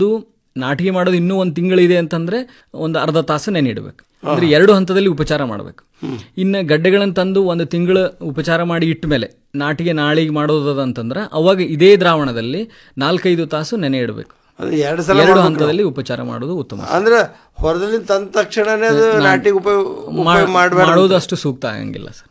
ನಾಟಿಗೆ ಮಾಡೋದು ಇನ್ನೂ ಒಂದು ತಿಂಗಳಿದೆ ಅಂತಂದ್ರೆ ಒಂದು ಅರ್ಧ ತಾಸು ನೆನೆ ಇಡಬೇಕು ಅಂದ್ರೆ ಎರಡು ಹಂತದಲ್ಲಿ ಉಪಚಾರ ಮಾಡಬೇಕು ಇನ್ನು ಗಡ್ಡೆಗಳನ್ನು ತಂದು ಒಂದು ತಿಂಗಳು ಉಪಚಾರ ಮಾಡಿ ಇಟ್ಟ ಮೇಲೆ ನಾಟಿಗೆ ನಾಳಿಗೆ ಮಾಡೋದದ ಅಂತಂದ್ರೆ ಅವಾಗ ಇದೇ ದ್ರಾವಣದಲ್ಲಿ ನಾಲ್ಕೈದು ತಾಸು ನೆನೆ ಇಡಬೇಕು ಅದು ಎರಡು ಸಲ ಎರಡು ಮಾಡ್ಬೇಕು ಹಂತದಲ್ಲಿ ಉಪಚಾರ ಮಾಡೋದು ಉತ್ತಮ ಅಂದ್ರೆ ಹೊರದಲ್ಲಿ ತಂದ ತಕ್ಷಣನೇ ಅದು ನಾಟಿಗೆ ಉಪಯೋಗ ಉಪಯೋಗ ಮಾಡಬೇಡ ಮಾಡೋದು ಅಷ್ಟು ಸೂಕ್ತ ಆಗಂಗಿಲ್ಲ ಸರ್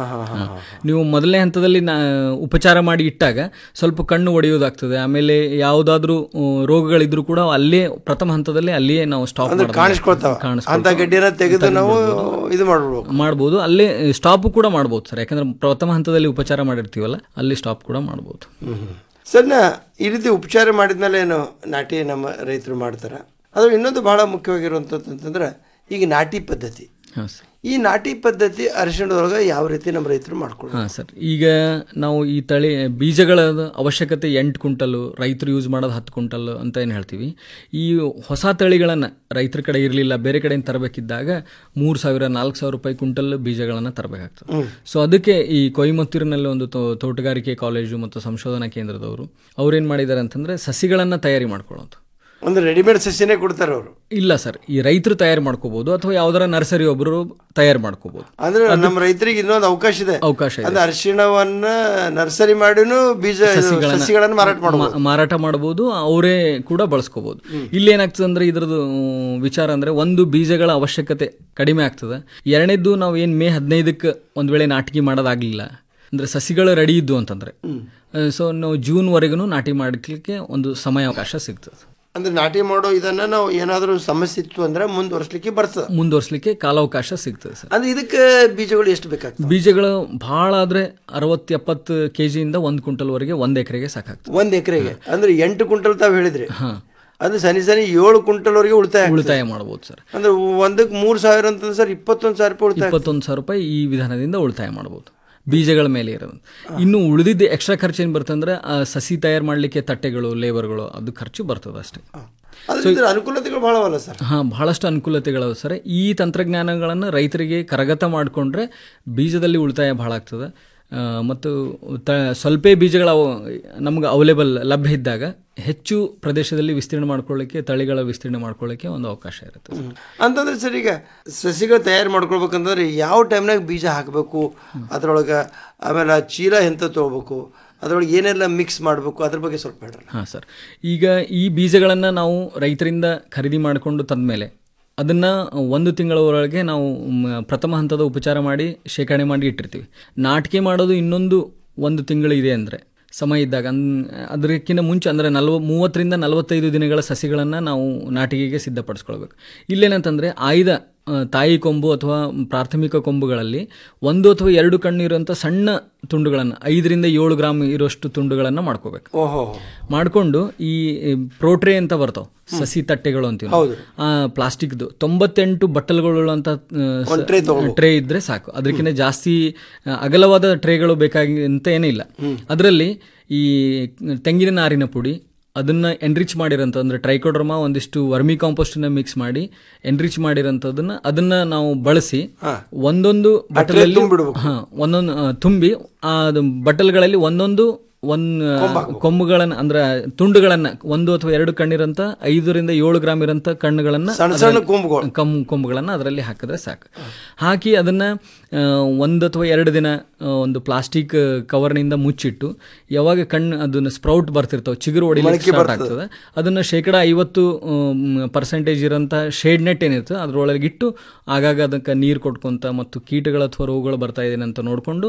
ನೀವು ಮೊದಲನೇ ಹಂತದಲ್ಲಿ ನಾ ಉಪಚಾರ ಮಾಡಿ ಇಟ್ಟಾಗ ಸ್ವಲ್ಪ ಕಣ್ಣು ಒಡೆಯೋದಾಗ್ತದೆ ಆಮೇಲೆ ಯಾವುದಾದ್ರೂ ರೋಗಗಳಿದ್ರು ಕೂಡ ಅಲ್ಲೇ ಪ್ರಥಮ ಹಂತದಲ್ಲಿ ಅಲ್ಲಿಯೇ ನಾವು ಸ್ಟಾಪ್ ಅಂದ್ರೆ ಕಾಣಿಸ್ಕೊಳ್ತಾವ ಅಂತ ಗಡ್ಡಿನ ತೆಗೆದು ನಾವು ಇದು ಮಾಡ್ಬಿಡ್ಬೇಕು ಮಾಡ್ಬೋದು ಅಲ್ಲೇ ಸ್ಟಾಪ್ ಕೂಡ ಮಾಡ್ಬೋದು ಸರ್ ಯಾಕಂದ್ರೆ ಪ್ರಥಮ ಹಂತದಲ್ಲಿ ಉಪಚಾರ ಮಾಡಿರ್ತೀವಲ್ಲ ಅಲ್ಲಿ ಸ್ಟಾಪ್ ಕೂಡ ಮಾಡ್ಬೋದು ಸರ್ ನಾ ಈ ರೀತಿ ಉಪಚಾರ ಮಾಡಿದ್ಮೇಲೆ ಏನು ನಾಟಿ ನಮ್ಮ ರೈತರು ಮಾಡ್ತಾರೆ ಅದು ಇನ್ನೊಂದು ಬಹಳ ಮುಖ್ಯವಾಗಿರುವಂಥದ್ದು ಅಂತಂದ್ರೆ ಈಗ ನಾಟಿ ಪದ್ಧತಿ ಹಾಂ ಸರ್ ಈ ನಾಟಿ ಪದ್ಧತಿ ಅರಿಶಿಣದೊಳಗೆ ಯಾವ ರೀತಿ ನಮ್ಮ ರೈತರು ಮಾಡ್ಕೊಳ್ಳೋದು ಹಾಂ ಸರ್ ಈಗ ನಾವು ಈ ತಳಿ ಬೀಜಗಳ ಅವಶ್ಯಕತೆ ಎಂಟು ಕುಂಟಲು ರೈತರು ಯೂಸ್ ಮಾಡೋದು ಹತ್ತು ಕುಂಟಲ್ ಅಂತ ಏನು ಹೇಳ್ತೀವಿ ಈ ಹೊಸ ತಳಿಗಳನ್ನು ರೈತರ ಕಡೆ ಇರಲಿಲ್ಲ ಬೇರೆ ಕಡೆಯಿಂದ ತರಬೇಕಿದ್ದಾಗ ಮೂರು ಸಾವಿರ ನಾಲ್ಕು ಸಾವಿರ ರೂಪಾಯಿ ಕುಂಟಲ್ ಬೀಜಗಳನ್ನು ತರಬೇಕಾಗ್ತದೆ ಹ್ಮ್. ಸೊ ಅದಕ್ಕೆ ಈ ಕೊಯಮತ್ತೂರಿನಲ್ಲಿ ಒಂದು ತೋ- ತೋಟಗಾರಿಕೆ ಕಾಲೇಜು ಮತ್ತು ಸಂಶೋಧನಾ ಕೇಂದ್ರದವರು ಅವ್ರೇನು ಮಾಡಿದ್ದಾರೆ ಅಂತಂದರೆ ಸಸಿಗಳನ್ನು ತಯಾರಿ ಮಾಡ್ಕೊಳ್ಳೋದು ಒಂದು ರೆಡಿಮೇಡ್ ಸಸಿನೇ ಕೊಡ್ತಾರೆ ಅವರು ಇಲ್ಲ ಸರ್ ಈ ರೈತರು ತಯಾರು ಮಾಡ್ಕೋಬಹುದು ಅಥವಾ ಯಾವ್ದಾರ ನರ್ಸರಿ ಒಬ್ಬರು ತಯಾರು ಮಾಡ್ಕೋಬಹುದು ಅಂದ್ರೆ ನಮ್ಮ ರೈತರಿಗೆ ಇನ್ನೊಂದು ಅವಕಾಶ ಇದೆ ಅವಕಾಶ ಇದೆ. ಅಂದ್ರೆ ಅರಿಶಿಣವನ್ನ ನರ್ಸರಿ ಮಾಡಿನೂ ಬೀಜ ಇದು ಸಸಿಗಳನ್ನ ಮಾರಾಟ ಮಾಡಬಹುದು ಮಾ- ಮಾರಾಟ ಮಾಡಬಹುದು ಅವರೇ ಕೂಡ ಬಳಸ್ಕೋಬಹುದು ಇಲ್ಲಿ ಏನಾಗ್ತದೆ ಅಂದ್ರೆ ಇದ್ರದ್ದು ಉಮ್, ವಿಚಾರ ಅಂದ್ರೆ ಒಂದು ಬೀಜಗಳ ಅವಶ್ಯಕತೆ ಕಡಿಮೆ ಆಗ್ತದೆ ಎರಡನೇದ್ದು ನಾವು ಏನ್ ಮೇ ಹದಿನೈದಕ್ಕೆ ಒಂದ್ ವೇಳೆ ನಾಟಿಗೆ ಮಾಡೋದಾಗ್ಲಿಲ್ಲ ಅಂದ್ರೆ ಸಸಿಗಳು ರೆಡಿ ಇದ್ದು ಅಂತಂದ್ರೆ ಸೊ ನಾವು ಜೂನ್ ವರೆಗೂ ನಾಟಿ ಮಾಡಲಿಕ್ಕೆ ಒಂದು ಸಮಯಾವಕಾಶ ಸಿಗ್ತದೆ ಅಂದ್ರೆ ನಾಟಿ ಮಾಡೋ ಇದನ್ನ ನಾವು ಏನಾದ್ರೂ ಸಮಸ್ಯೆ ಇತ್ತು ಅಂದ್ರೆ ಮುಂದುವರ್ಸ್ಲಿಕ್ಕೆ ಬರ್ತದೆ ಮುಂದುವರ್ಸ್ಲಿಕ್ಕೆ ಕಾಲಾವಕಾಶ ಸಿಗ್ತದೆ ಸರ್ ಅಂದ್ರೆ ಇದಕ್ಕೆ ಬೀಜಗಳು ಎಷ್ಟು ಬೇಕಾಗ್ತದೆ ಬೀಜಗಳು ಬಹಳ ಆದ್ರೆ ಅರವತ್ತು ಎಪ್ಪತ್ತು ಕೆಜಿಯಿಂದ ಒಂದು ಕ್ವಿಂಟಲ್ ವರೆಗೆ ಒಂದ್ ಎಕರೆಗೆ ಸಾಕಾಗ್ತದೆ ಒಂದ್ ಎಕರೆಗೆ ಅಂದ್ರೆ ಎಂಟು ಕ್ವಿಂಟಲ್ ತಾವ್ ಹೇಳಿದ್ರಿ ಅದು ಸನಿ ಸನಿ ಏಳು ಕ್ವಿಂಟಲ್ ವರೆಗೆ ಉಳಿತಾಯ ಆಗ್ತದೆ. ಉಳಿತಾಯ ಮಾಡಬಹುದು ಸರ್ ಅಂದ್ರೆ ಒಂದಕ್ಕೆ ಮೂರ್ ಸಾವಿರ ಅಂತಂದ್ರೆ ಸರ್ ಇಪ್ಪತ್ತೊಂದು ಸಾವಿರ ರೂಪಾಯಿ ಉಳಿತಾಯ ಇಪ್ಪತ್ತೊಂದು ಸಾವಿರ ರೂಪಾಯಿ ಈ ವಿಧಾನದಿಂದ ಉಳಿತಾಯ ಮಾಡಬಹುದು ಬೀಜಗಳ ಮೇಲೆ ಇರೋದು ಇನ್ನು ಉಳಿದಿದ್ದ ಎಕ್ಸ್ಟ್ರಾ ಖರ್ಚು ಏನು ಬರ್ತದೆ ಅಂದ್ರೆ ಆ ಸಸಿ ತಯಾರು ಮಾಡಲಿಕ್ಕೆ ತಟ್ಟೆಗಳು ಲೇಬರ್ಗಳು ಅದು ಖರ್ಚು ಬರ್ತದೆ ಅಷ್ಟೇ ಅದ್ರ ಇದ್ರ ಅನುಕೂಲತೆಗಳು ಬಹಳವಲ್ಲ ಸರ್ ಹಾ ಬಹಳಷ್ಟು ಅನುಕೂಲತೆಗಳು ಸರ್ ಈ ತಂತ್ರಜ್ಞಾನಗಳನ್ನು ರೈತರಿಗೆ ಕರಗತ ಮಾಡಿಕೊಂಡ್ರೆ ಬೀಜದಲ್ಲಿ ಉಳಿತಾಯ ಬಹಳ ಆಗ್ತದೆ ಆ, ಮತ್ತು ತ ಸ್ವಲ್ಪ ಬೀಜಗಳ ನಮ್ಗೆ ಅವೈಲೇಬಲ್ ಲಭ್ಯ ಇದ್ದಾಗ ಹೆಚ್ಚು ಪ್ರದೇಶದಲ್ಲಿ ವಿಸ್ತೀರ್ಣ ಮಾಡ್ಕೊಳ್ಳಿಕ್ಕೆ ತಳಿಗಳ ವಿಸ್ತೀರ್ಣ ಮಾಡ್ಕೊಳ್ಳಿಕ್ಕೆ ಒಂದು ಅವಕಾಶ ಇರುತ್ತೆ ಅಂತಂದ್ರೆ ಸರ್ ಈಗ ಸಸಿಗಳು ತಯಾರು ಮಾಡ್ಕೊಳ್ಬೇಕಂತಂದ್ರೆ ಯಾವ ಟೈಮ್ನಾಗ ಬೀಜ ಹಾಕಬೇಕು ಅದ್ರೊಳಗೆ ಆಮೇಲೆ ಆ ಚೀಲ ಎಂತ ತೊಗೋಬೇಕು ಅದ್ರೊಳಗೆ ಏನೆಲ್ಲ ಮಿಕ್ಸ್ ಮಾಡಬೇಕು ಅದ್ರ ಬಗ್ಗೆ ಸ್ವಲ್ಪ ಹೇಳ್ರಲ್ಲ ಹಾಂ ಸರ್ ಈಗ ಈ ಬೀಜಗಳನ್ನು ನಾವು ರೈತರಿಂದ ಖರೀದಿ ಮಾಡಿಕೊಂಡು ತಂದಮೇಲೆ ಅದನ್ನು ಒಂದು ತಿಂಗಳವರೆಗೆ ನಾವು ಮ್, ಪ್ರಥಮ ಹಂತದ ಉಪಚಾರ ಮಾಡಿ ಶೇಖರಣೆ ಮಾಡಿ ಇಟ್ಟಿರ್ತೀವಿ ನಾಟಿಕೆ ಮಾಡೋದು ಇನ್ನೊಂದು ಒಂದು ತಿಂಗಳು ಇದೆ ಅಂದರೆ ಸಮಯ ಇದ್ದಾಗ ಅನ್ ಅದಕ್ಕಿಂತ ಮುಂಚೆ ಅಂದರೆ ನಲ್ವ ಮೂವತ್ತರಿಂದ ನಲವತ್ತೈದು ದಿನಗಳ ಸಸಿಗಳನ್ನು ನಾವು ನಾಟಿಗೆಗೆ ಸಿದ್ಧಪಡಿಸ್ಕೊಳ್ಬೇಕು ಇಲ್ಲೇನಂತಂದರೆ ಆಯ್ದ ಆ, ತಾಯಿ ಕೊಂಬು ಅಥವಾ ಪ್ರಾಥಮಿಕ ಕೊಂಬುಗಳಲ್ಲಿ ಒಂದು ಅಥವಾ ಎರಡು ಕಣ್ಣು ಇರುವಂಥ ಸಣ್ಣ ತುಂಡುಗಳನ್ನು ಐದರಿಂದ ಏಳು ಗ್ರಾಮ್ ಇರುವಷ್ಟು ತುಂಡುಗಳನ್ನು ಮಾಡ್ಕೋಬೇಕು ಓಹೋ ಮಾಡಿಕೊಂಡು ಈ ಪ್ರೋಟ್ರೇ ಅಂತ ಬರ್ತಾವ ಸಸಿ ತಟ್ಟೆಗಳು ಅಂತೀವಿ ನಾವು. ಹೌದು. ಆ ಪ್ಲಾಸ್ಟಿಕ್ದು ತೊಂಬತ್ತೆಂಟು ಬಟ್ಟಲುಗಳುಳ್ಳಂತ ಒಂದ್ tray ತಗೊಳ್ಬೇಕು. ಟ್ರೇ ಇದ್ರೆ ಸಾಕು ಅದಕ್ಕಿಂತ ಜಾಸ್ತಿ ಆ, ಅಗಲವಾದ ಟ್ರೇಗಳು ಬೇಕಾಗಿ ಅಂತ ಏನಿಲ್ಲ ಅದರಲ್ಲಿ ಈ ತೆಂಗಿನ ನಾರಿನ ಪುಡಿ ಅದನ್ನ ಎನ್ರಿಚ್ ಮಾಡಿರೋಂಥ ಅಂದ್ರೆ ಟ್ರೈಕೋಡ್ರಮಾ ಒಂದಿಷ್ಟು ವರ್ಮಿ ಕಾಂಪೋಸ್ಟನ್ನ ಮಿಕ್ಸ್ ಮಾಡಿ ಎನ್ರಿಚ್ ಮಾಡಿರೋಂಥದ್ದನ್ನ ಅದನ್ನ ನಾವು ಬಳಸಿ ಒಂದೊಂದು ಬಟ್ಟಲಲ್ಲಿ ಹಾ ಒಂದೊಂದು ಆ, ತುಂಬಿ ಆ ಅದು ಬಟ್ಟಲ್ಗಳಲ್ಲಿ ಒಂದೊಂದು ಒಂದ್ ಕೊಂಬುಗಳನ್ನ ಅಂದ್ರೆ ತುಂಡುಗಳನ್ನ ಒಂದು ಅಥವಾ ಎರಡು ಕಣ್ಣಿರಂತ ಐದರಿಂದ ಏಳು ಗ್ರಾಮ್ ಇರಂತ ಕಣ್ಣುಗಳನ್ನ ಸಣ್ಣ ಸಣ್ಣ ಅದ್ರಲ್ಲಿ- ಕೊಂಬುಗಳು. ಕಮ್ ಕೊಂಬುಗಳನ್ನ ಅದರಲ್ಲಿ ಹಾಕಿದ್ರೆ ಸಾಕು ಹಾಕಿ ಅದನ್ನ ಆ, ಒಂದು ಅಥವಾ ಎರಡು ದಿನ ಆ, ಒಂದು ಪ್ಲಾಸ್ಟಿಕ್ ಕವರ್ನಿಂದ ಮುಚ್ಚಿಟ್ಟು ಯಾವಾಗ ಕಣ್ಣು ಅದನ್ನ ಸ್ಪ್ರೌಟ್ ಬರ್ತಿರ್ತಾವೆ ಚಿಗುರು ಹೊಡಿಲಿಕ್ಕೆ ಮೊಳಕೆ ಸ್ಟಾರ್ಟ್ ಬರ್ತದೆ. ಆಗ್ತದೆ ಅದನ್ನ ಶೇಕಡ ಐವತ್ತು ಪರ್ಸೆಂಟೇಜ್ ಇರೋಂಥ ಶೇಡ್ ನೆಟ್ ಏನಿರ್ತದೆ ಅದ್ರೊಳಗೆ ಇಟ್ಟು ಆಗಾಗ ಅದಕ್ಕೆ ನೀರು ಕೊಟ್ಕೊಂತ ಮತ್ತು ಕೀಟಗಳು ಅಥವಾ ರೋಗಗಳು ಬರ್ತಾ ಇದೆ ಅಂತ ನೋಡಿಕೊಂಡು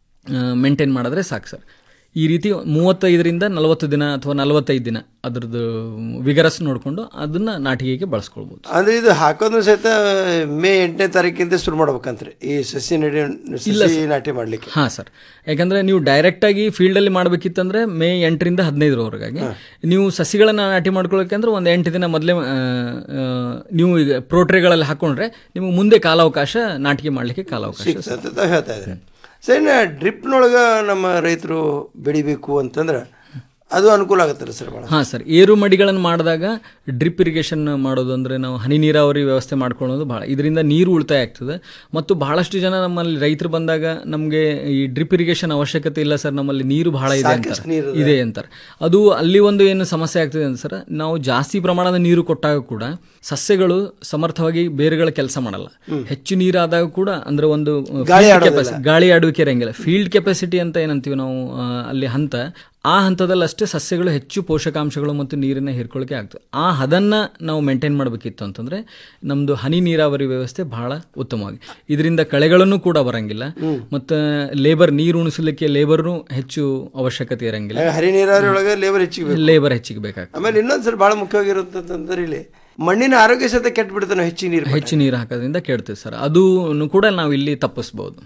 ಮೇಂಟೈನ್ ಮಾಡಿದ್ರೆ ಸಾಕು ಸರ್ ಈ ರೀತಿ ಮೂವತ್ತೈದರಿಂದ ನಲವತ್ತು ದಿನ ಅಥವಾ ನಲವತ್ತೈದು ದಿನ ಅದ್ರದ್ದು ವಿಗರಸ್ ನೋಡಿಕೊಂಡು ಅದನ್ನ ನಾಟಿಗೆಗೆ ಬಳಸ್ಕೊಳ್ಬೋದು ಅಂದ್ರೆ ಇದು ಹಾಕೋದು ಸಹಿತ ಮೇ ಎಂಟನೇ ತಾರೀಕಿಂದ ಶುರು ಮಾಡ್ಬೇಕಂತ್ರಿ ಈ ಸಸಿ ನಡಿ ಇಲ್ಲ ಸಸಿ ಸರ್. ನಾಟಿ ಮಾಡ್ಲಿಕ್ಕೆ ಹಾ ಸರ್ ಯಾಕಂದ್ರೆ ನೀವು ಡೈರೆಕ್ಟ್ ಆಗಿ ಫೀಲ್ಡ್ ಅಲ್ಲಿ ಮಾಡಬೇಕಿತ್ತಂದ್ರೆ ಮೇ ಎಂಟರಿಂದ ಹದಿನೈದರವರೆಗಾಗಿ ನೀವು ಸಸಿಗಳನ್ನ ನಾಟಿ ಮಾಡ್ಕೊಳ್ಳೋಕೆ ಅಂದ್ರೆ ಒಂದು ಎಂಟು ದಿನ ಮೊದಲೇ ನೀವು ಈಗ ಪ್ರೋಟ್ರೇಗಳಲ್ಲಿ ಹಾಕೊಂಡ್ರೆ ನಿಮಗೆ ಮುಂದೆ ಕಾಲಾವಕಾಶ ನಾಟಿಕೆ ಮಾಡ್ಲಿಕ್ಕೆ ಕಾಲಾವಕಾಶ ಸಿಗ್ತದೆ ಅಂತ ತಾವ್ ಹೇಳ್ತಾ ಇದ್ರಿ ಸರಿ ಡ್ರಿಪ್ನೊಳಗ ನಮ್ಮ ರೈತರು ಬೆಳಿಬೇಕು ಅಂತಂದ್ರೆ ಅದು ಅನುಕೂಲ ಆಗುತ್ತಲ್ಲ ಸರ್ ಭಾಳ ಹಾಂ ಸರ್ ಏರು ಮಡಿಗಳನ್ನು ಮಾಡಿದಾಗ ಡ್ರಿಪ್ ಇರಿಗೇಷನ್ ಮಾಡೋದು ಅಂದರೆ ನಾವು ಹನಿ ನೀರಾವರಿ ವ್ಯವಸ್ಥೆ ಮಾಡ್ಕೊಳ್ಳೋದು ಭಾಳ ಇದರಿಂದ ನೀರು ಉಳಿತಾಯ ಆಗ್ತದೆ ಮತ್ತು ಬಹಳಷ್ಟು ಜನ ನಮ್ಮಲ್ಲಿ ರೈತರು ಬಂದಾಗ ನಮಗೆ ಈ ಡ್ರಿಪ್ ಇರಿಗೇಷನ್ ಅವಶ್ಯಕತೆ ಇಲ್ಲ ಸರ್ ನಮ್ಮಲ್ಲಿ ನೀರು ಬಹಳ ಇದೆ ಸಾಕಷ್ಟು ಅಂತಾರೆ ನೀರು ಇದೆ. ಇದೆ ಅಂತಾರೆ ಅದು ಅಲ್ಲಿ ಒಂದು ಏನು ಸಮಸ್ಯೆ ಆಗ್ತದೆ ಅಂತ ಸರ್ ನಾವು ಜಾಸ್ತಿ ಪ್ರಮಾಣದ ನೀರು ಕೊಟ್ಟಾಗ ಕೂಡ ಸಸ್ಯಗಳು ಸಮರ್ಥವಾಗಿ ಬೇರುಗಳ ಕೆಲಸ ಮಾಡಲ್ಲ ಹೆಚ್ಚು ನೀರಾದಾಗ ಕೂಡ ಅಂದ್ರೆ ಒಂದು ಗಾಳಿ field ಆಡೋದಿಲ್ಲ. capacity- ಗಾಳಿ ಆಡುವಿಕೆ ಇರಂಗಿಲ್ಲ ಫೀಲ್ಡ್ ಕೆಪಾಸಿಟಿ ಅಂತ ಏನಂತೀವಿ ನಾವು ಆ, ಅಲ್ಲಿ ಹಂತ ಆ ಹಂತದಲ್ಲಿ ಅಷ್ಟೇ ಸಸ್ಯಗಳು ಹೆಚ್ಚು ಪೋಷಕಾಂಶಗಳು ಮತ್ತು ನೀರನ್ನ ಹೀರ್ಕೊಳ್ಳಿಕ್ಕೆ ಆಗ್ತದೆ ಆ ಹದನ್ನ ನಾವು ಮೇಂಟೈನ್ ಮಾಡಬೇಕಿತ್ತು ಅಂತಂದ್ರೆ ನಮ್ದು ಹನಿ ನೀರಾವರಿ ವ್ಯವಸ್ಥೆ ಬಹಳ ಉತ್ತಮವಾಗಿ ಇದರಿಂದ ಕಳೆಗಳನ್ನು ಕೂಡ ಬರಂಗಿಲ್ಲ ಮತ್ತು ಲೇಬರ್ ನೀರು ಉಣಿಸಲಿಕ್ಕೆ ಲೇಬರ್ನು ಹೆಚ್ಚು ಅವಶ್ಯಕತೆ ಇರಂಗಿಲ್ಲ ಹರಿ ನೀರಾವರಿ ಒಳಗೆ ಲೇಬರ್ ಹೆಚ್ಚಿಗೆ ಬೇಕು. ಲೇಬರ್ ಹೆಚ್ಚಿಗೆ ಬೇಕಾಗ್ತದೆ ಆಮೇಲೆ ಇನ್ನೊಂದ್ಸಲ ಭಾಳ ಮುಖ್ಯವಾಗಿರುತ್ತಂತಂದ್ರೆ ಇಲ್ಲಿ ಮಣ್ಣಿನ ಆರೋಗ್ಯ ಸಹಿತ ಕೆಟ್ಟು ಬಿಡ್ತಾನೆ ಹೆಚ್ಚಿಗೆ ನೀರು ಹೆಚ್ಚು ನೀರು ಹಾಕೋದ್ರಿಂದ ಕೇಳ್ತೇವೆ ಸರ್ ಅದು ಕೂಡ ನಾವು ಇಲ್ಲಿ ತಪ್ಪಿಸ್ಬೋದು